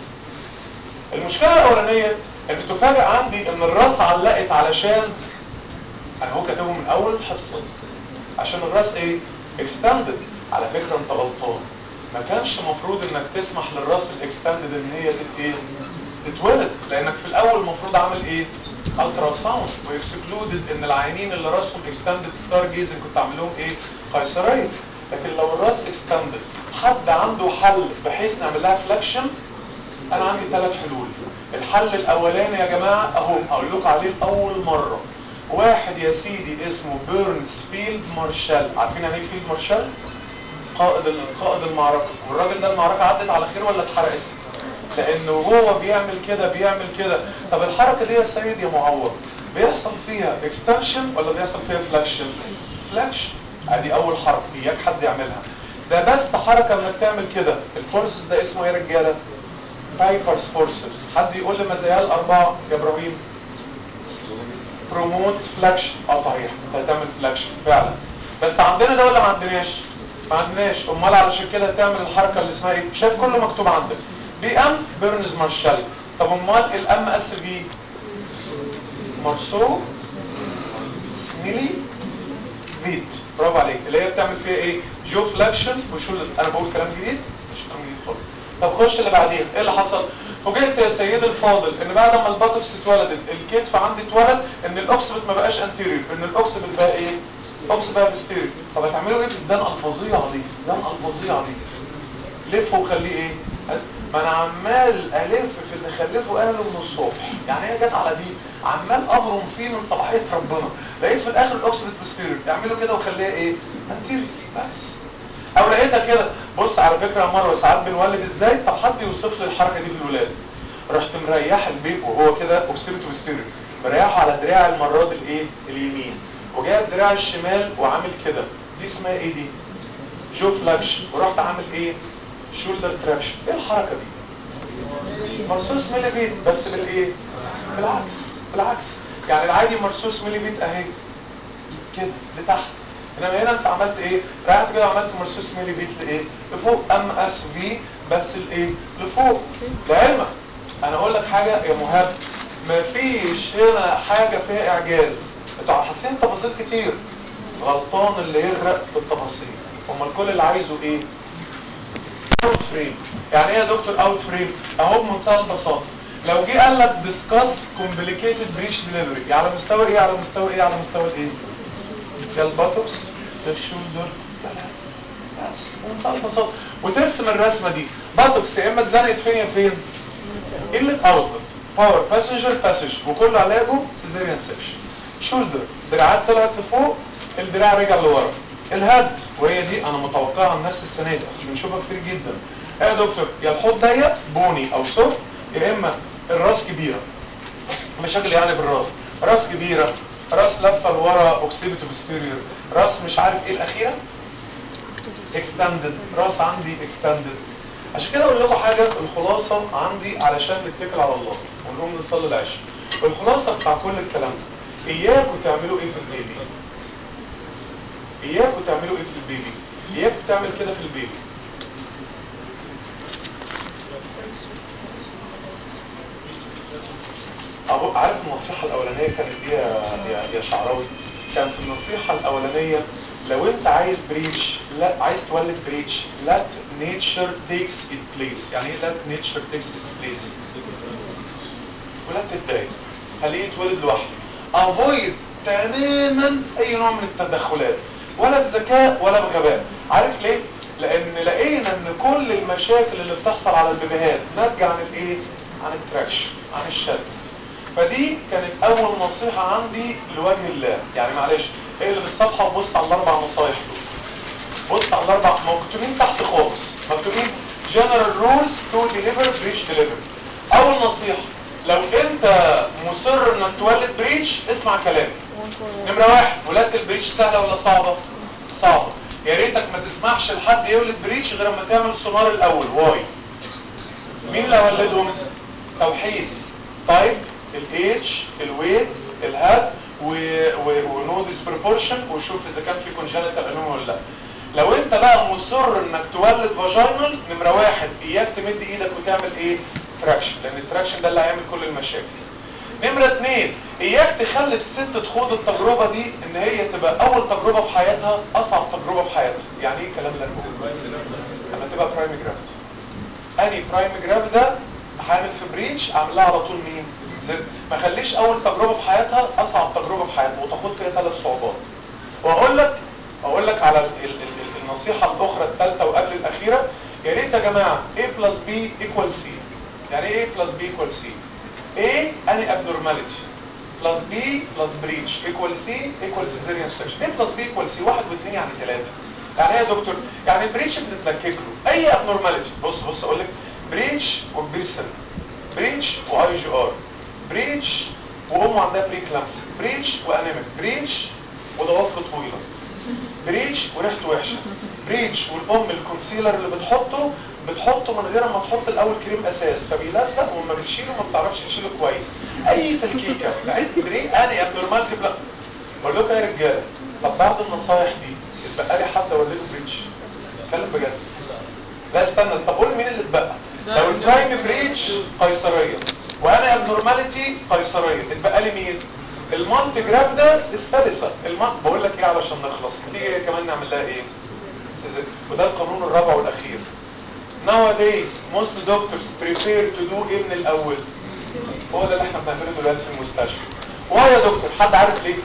المشكله الاولانيه ان تفاجئ عندي ان الراس علقت علشان انا هو كاتبه من اول الحصه عشان الراس ايه اكستندد على فكره انت غلطان ما كانش مفروض انك تسمح للراس الاكستندد ان هي تت ايه تتولد لانك في الاول المفروض عامل ايه الترا ساوند واكسكلودد ان العينين اللي راسهم اكستندد ستار جيزنج كنت اعمل لهم ايه قيصريه لكن لو الراس اكستندد حد عنده حل بحيث نعمل لها فلكشن انا عندي ثلاث حلول الحل الاولاني يا جماعه اهو هقول لكم عليه لاول مره واحد يا سيدي اسمه بيرنز فيلد مارشال عارفين يعني ايه فيلد مارشال قائد ال- قائد المعركه والراجل ده المعركه عدت على خير ولا اتحرقت لانه هو بيعمل كده بيعمل كده طب الحركه دي يا سيد يا معوض بيحصل فيها اكستنشن ولا بيحصل فيها فلاكشن فلاكشن ادي اول حركه اياك حد يعملها ده بس حركه انك تعمل كده الفورس ده اسمه ايه يا رجاله بايبرز فورسبس حد يقول لي مزايا الاربعه يا ابراهيم بروموتس فلاكشن اه صحيح انت هتعمل فلاكشن فعلا بس عندنا ده ولا ما عندناش ما عندناش امال علشان كده هتعمل الحركه اللي اسمها ايه شايف كله مكتوب عندك بي ام بيرنز مارشال طب امال الام اس بي مارسو سميلي فيت برافو عليك اللي هي بتعمل فيها ايه جو فلاكشن وشولدر انا بقول كلام جديد مش كلام جديد خالص طب خش اللي بعديها ايه اللي حصل فوجئت يا سيدي الفاضل ان بعد ما الباتوكس اتولدت الكتف عندي اتولد ان الاوكسبت ما بقاش انتيريور ان الاوكسبت بقى ايه اوكسبت بقى بستيريور طب هتعملوا ايه في الزنقه الفظيعه دي الزنقه الفظيعه دي لفه وخليه ايه ما انا عمال الف في اللي خلفه اهله من الصبح يعني هي جت على دي عمال ابرم فيه من صباحيه ربنا لقيت في الاخر الاوكسبت بستيريور اعملوا كده وخليها ايه انتيريور بس او لقيتها كده بص على فكره يا مروه ساعات بنولد ازاي طب حد يوصف لي الحركه دي في الولاده رحت مريح البيب وهو كده اوكسبت وستيريور مريحه على دراع المراد الايه اليمين وجايب دراع الشمال وعامل كده دي اسمها ايه دي جو فلاكشن ورحت عامل ايه شولدر تراكشن ايه الحركه دي مرصوص مليبيت بس بالايه بالعكس بالعكس يعني العادي مرصوص مليبيت اهي كده لتحت انما هنا انت عملت ايه ريحت كده وعملت مرصوص مليبيت لايه لفوق ام اس في بس الايه لفوق لعلمك انا اقول لك حاجه يا مهاب مفيش هنا حاجه فيها اعجاز انتوا حاسين تفاصيل كتير غلطان اللي يغرق في التفاصيل امال كل اللي عايزه ايه اوت فريم يعني ايه يا دكتور اوت فريم اهو بمنتهى البساطه لو جه قال لك ديسكاس كومبليكيتد بريش ديليفري على مستوى ايه على مستوى ايه على مستوى الايه ده الباتوكس ده الشولدر ده الهاند. بس بمنتهى البساطه وترسم الرسمه دي باتوكس يا اما اتزنقت فين يا فين قله اوتبوت باور باسنجر باسج وكل علاجه سيزيريان سيكشن شولدر دراعات طلعت لفوق الدراع رجع لورا الهد وهي دي انا متوقعها عن نفس السنه دي اصل بنشوفها كتير جدا ايه يا دكتور يا الحوض ضيق بوني او سوفت يا اما الراس كبيره مشاكل يعني بالراس راس كبيره راس لفه لورا اوكسيبيتو بستيريور راس مش عارف ايه الاخيره اكستندد راس عندي اكستندد عشان كده اقول لكم حاجه الخلاصه عندي علشان نتكل على الله ونقوم نصلي العشاء الخلاصه بتاع كل الكلام ده اياكم تعملوا ايه في البيبي اياكوا تعملوا ايه في البيبي اياكوا تعمل كده في البيبي أبو عارف النصيحة الأولانية كانت إيه يا, يا, يا شعراوي؟ كانت النصيحة الأولانية لو أنت عايز بريتش لا عايز تولد بريتش let nature takes its place يعني إيه let nature takes its place؟ ولا تتضايق خليه يتولد لوحده avoid تماما أي نوع من التدخلات ولا بذكاء ولا بغباء عارف ليه؟ لأن لقينا إن كل المشاكل اللي بتحصل على البيبيهات ناتجة عن الإيه؟ عن التراكشن عن الشد فدي كانت اول نصيحة عندي لوجه الله يعني معلش اقلب الصفحة وبص على الاربع نصايح دول بص على الاربع مكتوبين تحت خالص مكتوبين general rules to deliver breach delivery اول نصيحة لو انت مصر انك تولد بريتش اسمع كلامي نمرة واحد ولادة البريتش سهلة ولا صعبة؟ صعبة يا ريتك ما تسمحش لحد يولد بريتش غير اما تعمل سونار الاول واي مين اللي هولدهم؟ توحيد طيب الاتش الويت الهاد ونو ديسبروبورشن وشوف اذا كان في كونجنتال انوم ولا لا لو انت بقى مصر انك تولد فاجينال نمره واحد اياك تمد ايدك وتعمل ايه تراكشن لان التراكشن ده اللي هيعمل كل المشاكل نمرة اتنين اياك تخلي الست تخوض التجربة دي ان هي تبقى اول تجربة في حياتها اصعب تجربة في حياتها يعني ايه الكلام اللي انا بقوله لما تبقى برايم جرافت اني برايم جراف ده حامل في بريتش اعمل لها على طول مين زد ما خليش اول تجربه في حياتها اصعب تجربه في حياتها وتاخد فيها ثلاث صعوبات واقول لك اقول لك على ال ال ال النصيحه الاخرى الثالثه وقبل الاخيره يا ريت يا جماعه A plus B equal C يعني ايه A plus B equal C A any abnormality plus B plus breach equal C equal cesarean section A plus B equal C واحد واثنين يعني ثلاثه يعني ايه يا دكتور يعني البريتش بنتلكك له اي abnormality بص بص اقول لك بريتش وكبير سن بريتش واي جي ار بريتش وامه عندها بري كلامس بريتش وانيميك بريتش وضوافره طويله بريتش وريحته وحشه بريتش والام الكونسيلر اللي بتحطه بتحطه من غير ما تحط الاول كريم اساس فبيلزق وما بتشيله ما بتعرفش تشيله كويس اي تلكيكه عايز بري اني ابنورمالتي بلا بقول لكم يا رجاله طب بعد النصايح دي اتبقى لي حد اولده بريتش اتكلم بجد لا استنى طب قول مين اللي اتبقى لو البرايم بريتش قيصريه وانا ابنورماليتي قيصريه اتبقى لي مين المالتي جراف ده الثالثه المالتي بقول لك ايه علشان نخلص تيجي كمان نعمل لها ايه وده القانون الرابع والاخير nowadays most doctors prefer to do ايه من الاول هو ده اللي احنا بنعمله دلوقتي في المستشفى واي يا دكتور حد عارف ليه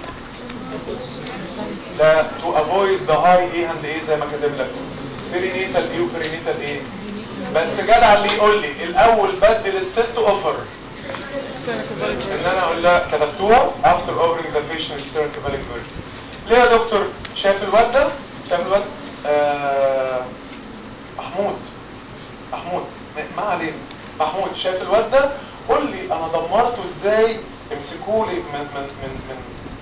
لا to avoid the high ايه and ايه زي ما كاتب لك perinatal ايه وperinatal ايه بس جدع اللي يقول لي الاول بدل الست اوفر ان انا اقول لها كتبتوها after offering the patient external cabalic version ليه يا دكتور شايف الواد ده شايف الواد آه محمود محمود ما علينا محمود شايف الواد ده قول لي انا دمرته ازاي امسكوا لي من من من من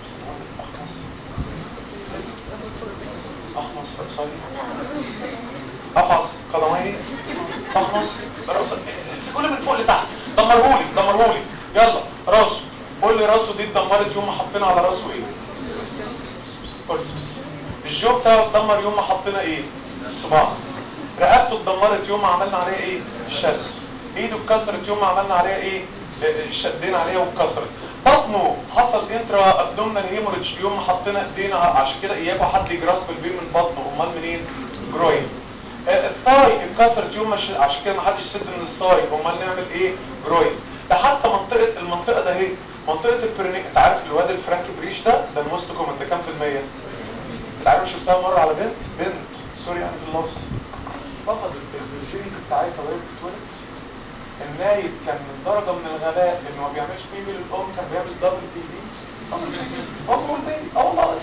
اخمص رأسي افعص قدمي اخمص رأسي امسكوا لي من فوق لتحت دمرهولي دمرهولي يلا راسه قول لي راسه دي اتدمرت يوم ما حطينا على راسه ايه فورسبس الجو بتاعه اتدمر يوم ما حطينا ايه الصباع رقبته اتدمرت يوم ما عملنا عليها ايه شد ايده اتكسرت يوم ما عملنا عليها ايه شدينا عليها واتكسرت بطنه حصل انترا ابدومينال هيموريدج يوم ما حطينا ايدينا عشان كده اياكوا حد يجراس بالبير من بطنه امال منين جروين الثاي اتكسرت يوم ما ش... عشان كده ما حدش يسد من الثاي امال نعمل ايه جروين ده حتى منطقه المنطقه ده اهي منطقه البرينيك انت عارف الواد الفرانك بريش ده ده الموست كومن ده كام في الميه انت عارف شفتها مره على بنت بنت سوري يعني في اللفظ فقدت الفيرجينيتي بتاعتها وهي بتتولد النايب كان من درجة من الغباء انه ما بيعملش بيبي للام كان بيعمل دبل بي دي ام والبيبي اه والله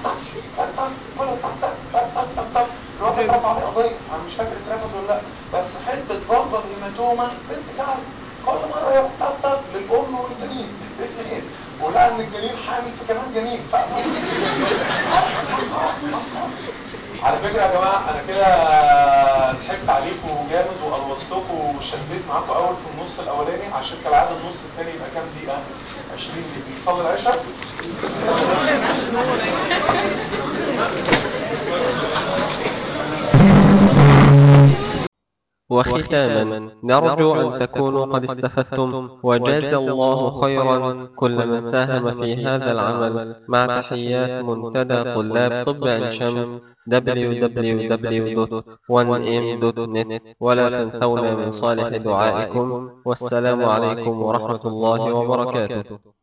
الواحد رفع عليه قضية انا مش فاكر اترفض ولا لا بس حتة ضربة هيماتوما بنت كعب كل مرة يا طب طب للام والجنين الاثنين ولقى ان الجنين حامل في كمان جنين على فكرة يا جماعة انا كده ضحكت عليكم جامد وقلوصتكم وشديت معاكم اول في النص الاولاني عشان كالعادة النص الثاني يبقى كام دقيقة 20 دقيقة صلي العشاء وختاما نرجو أن تكونوا قد استفدتم وجاز الله خيرا كل من ساهم في هذا العمل مع تحيات منتدى طلاب طب عين شمس www.1m.net ولا تنسونا من صالح دعائكم والسلام عليكم ورحمة الله وبركاته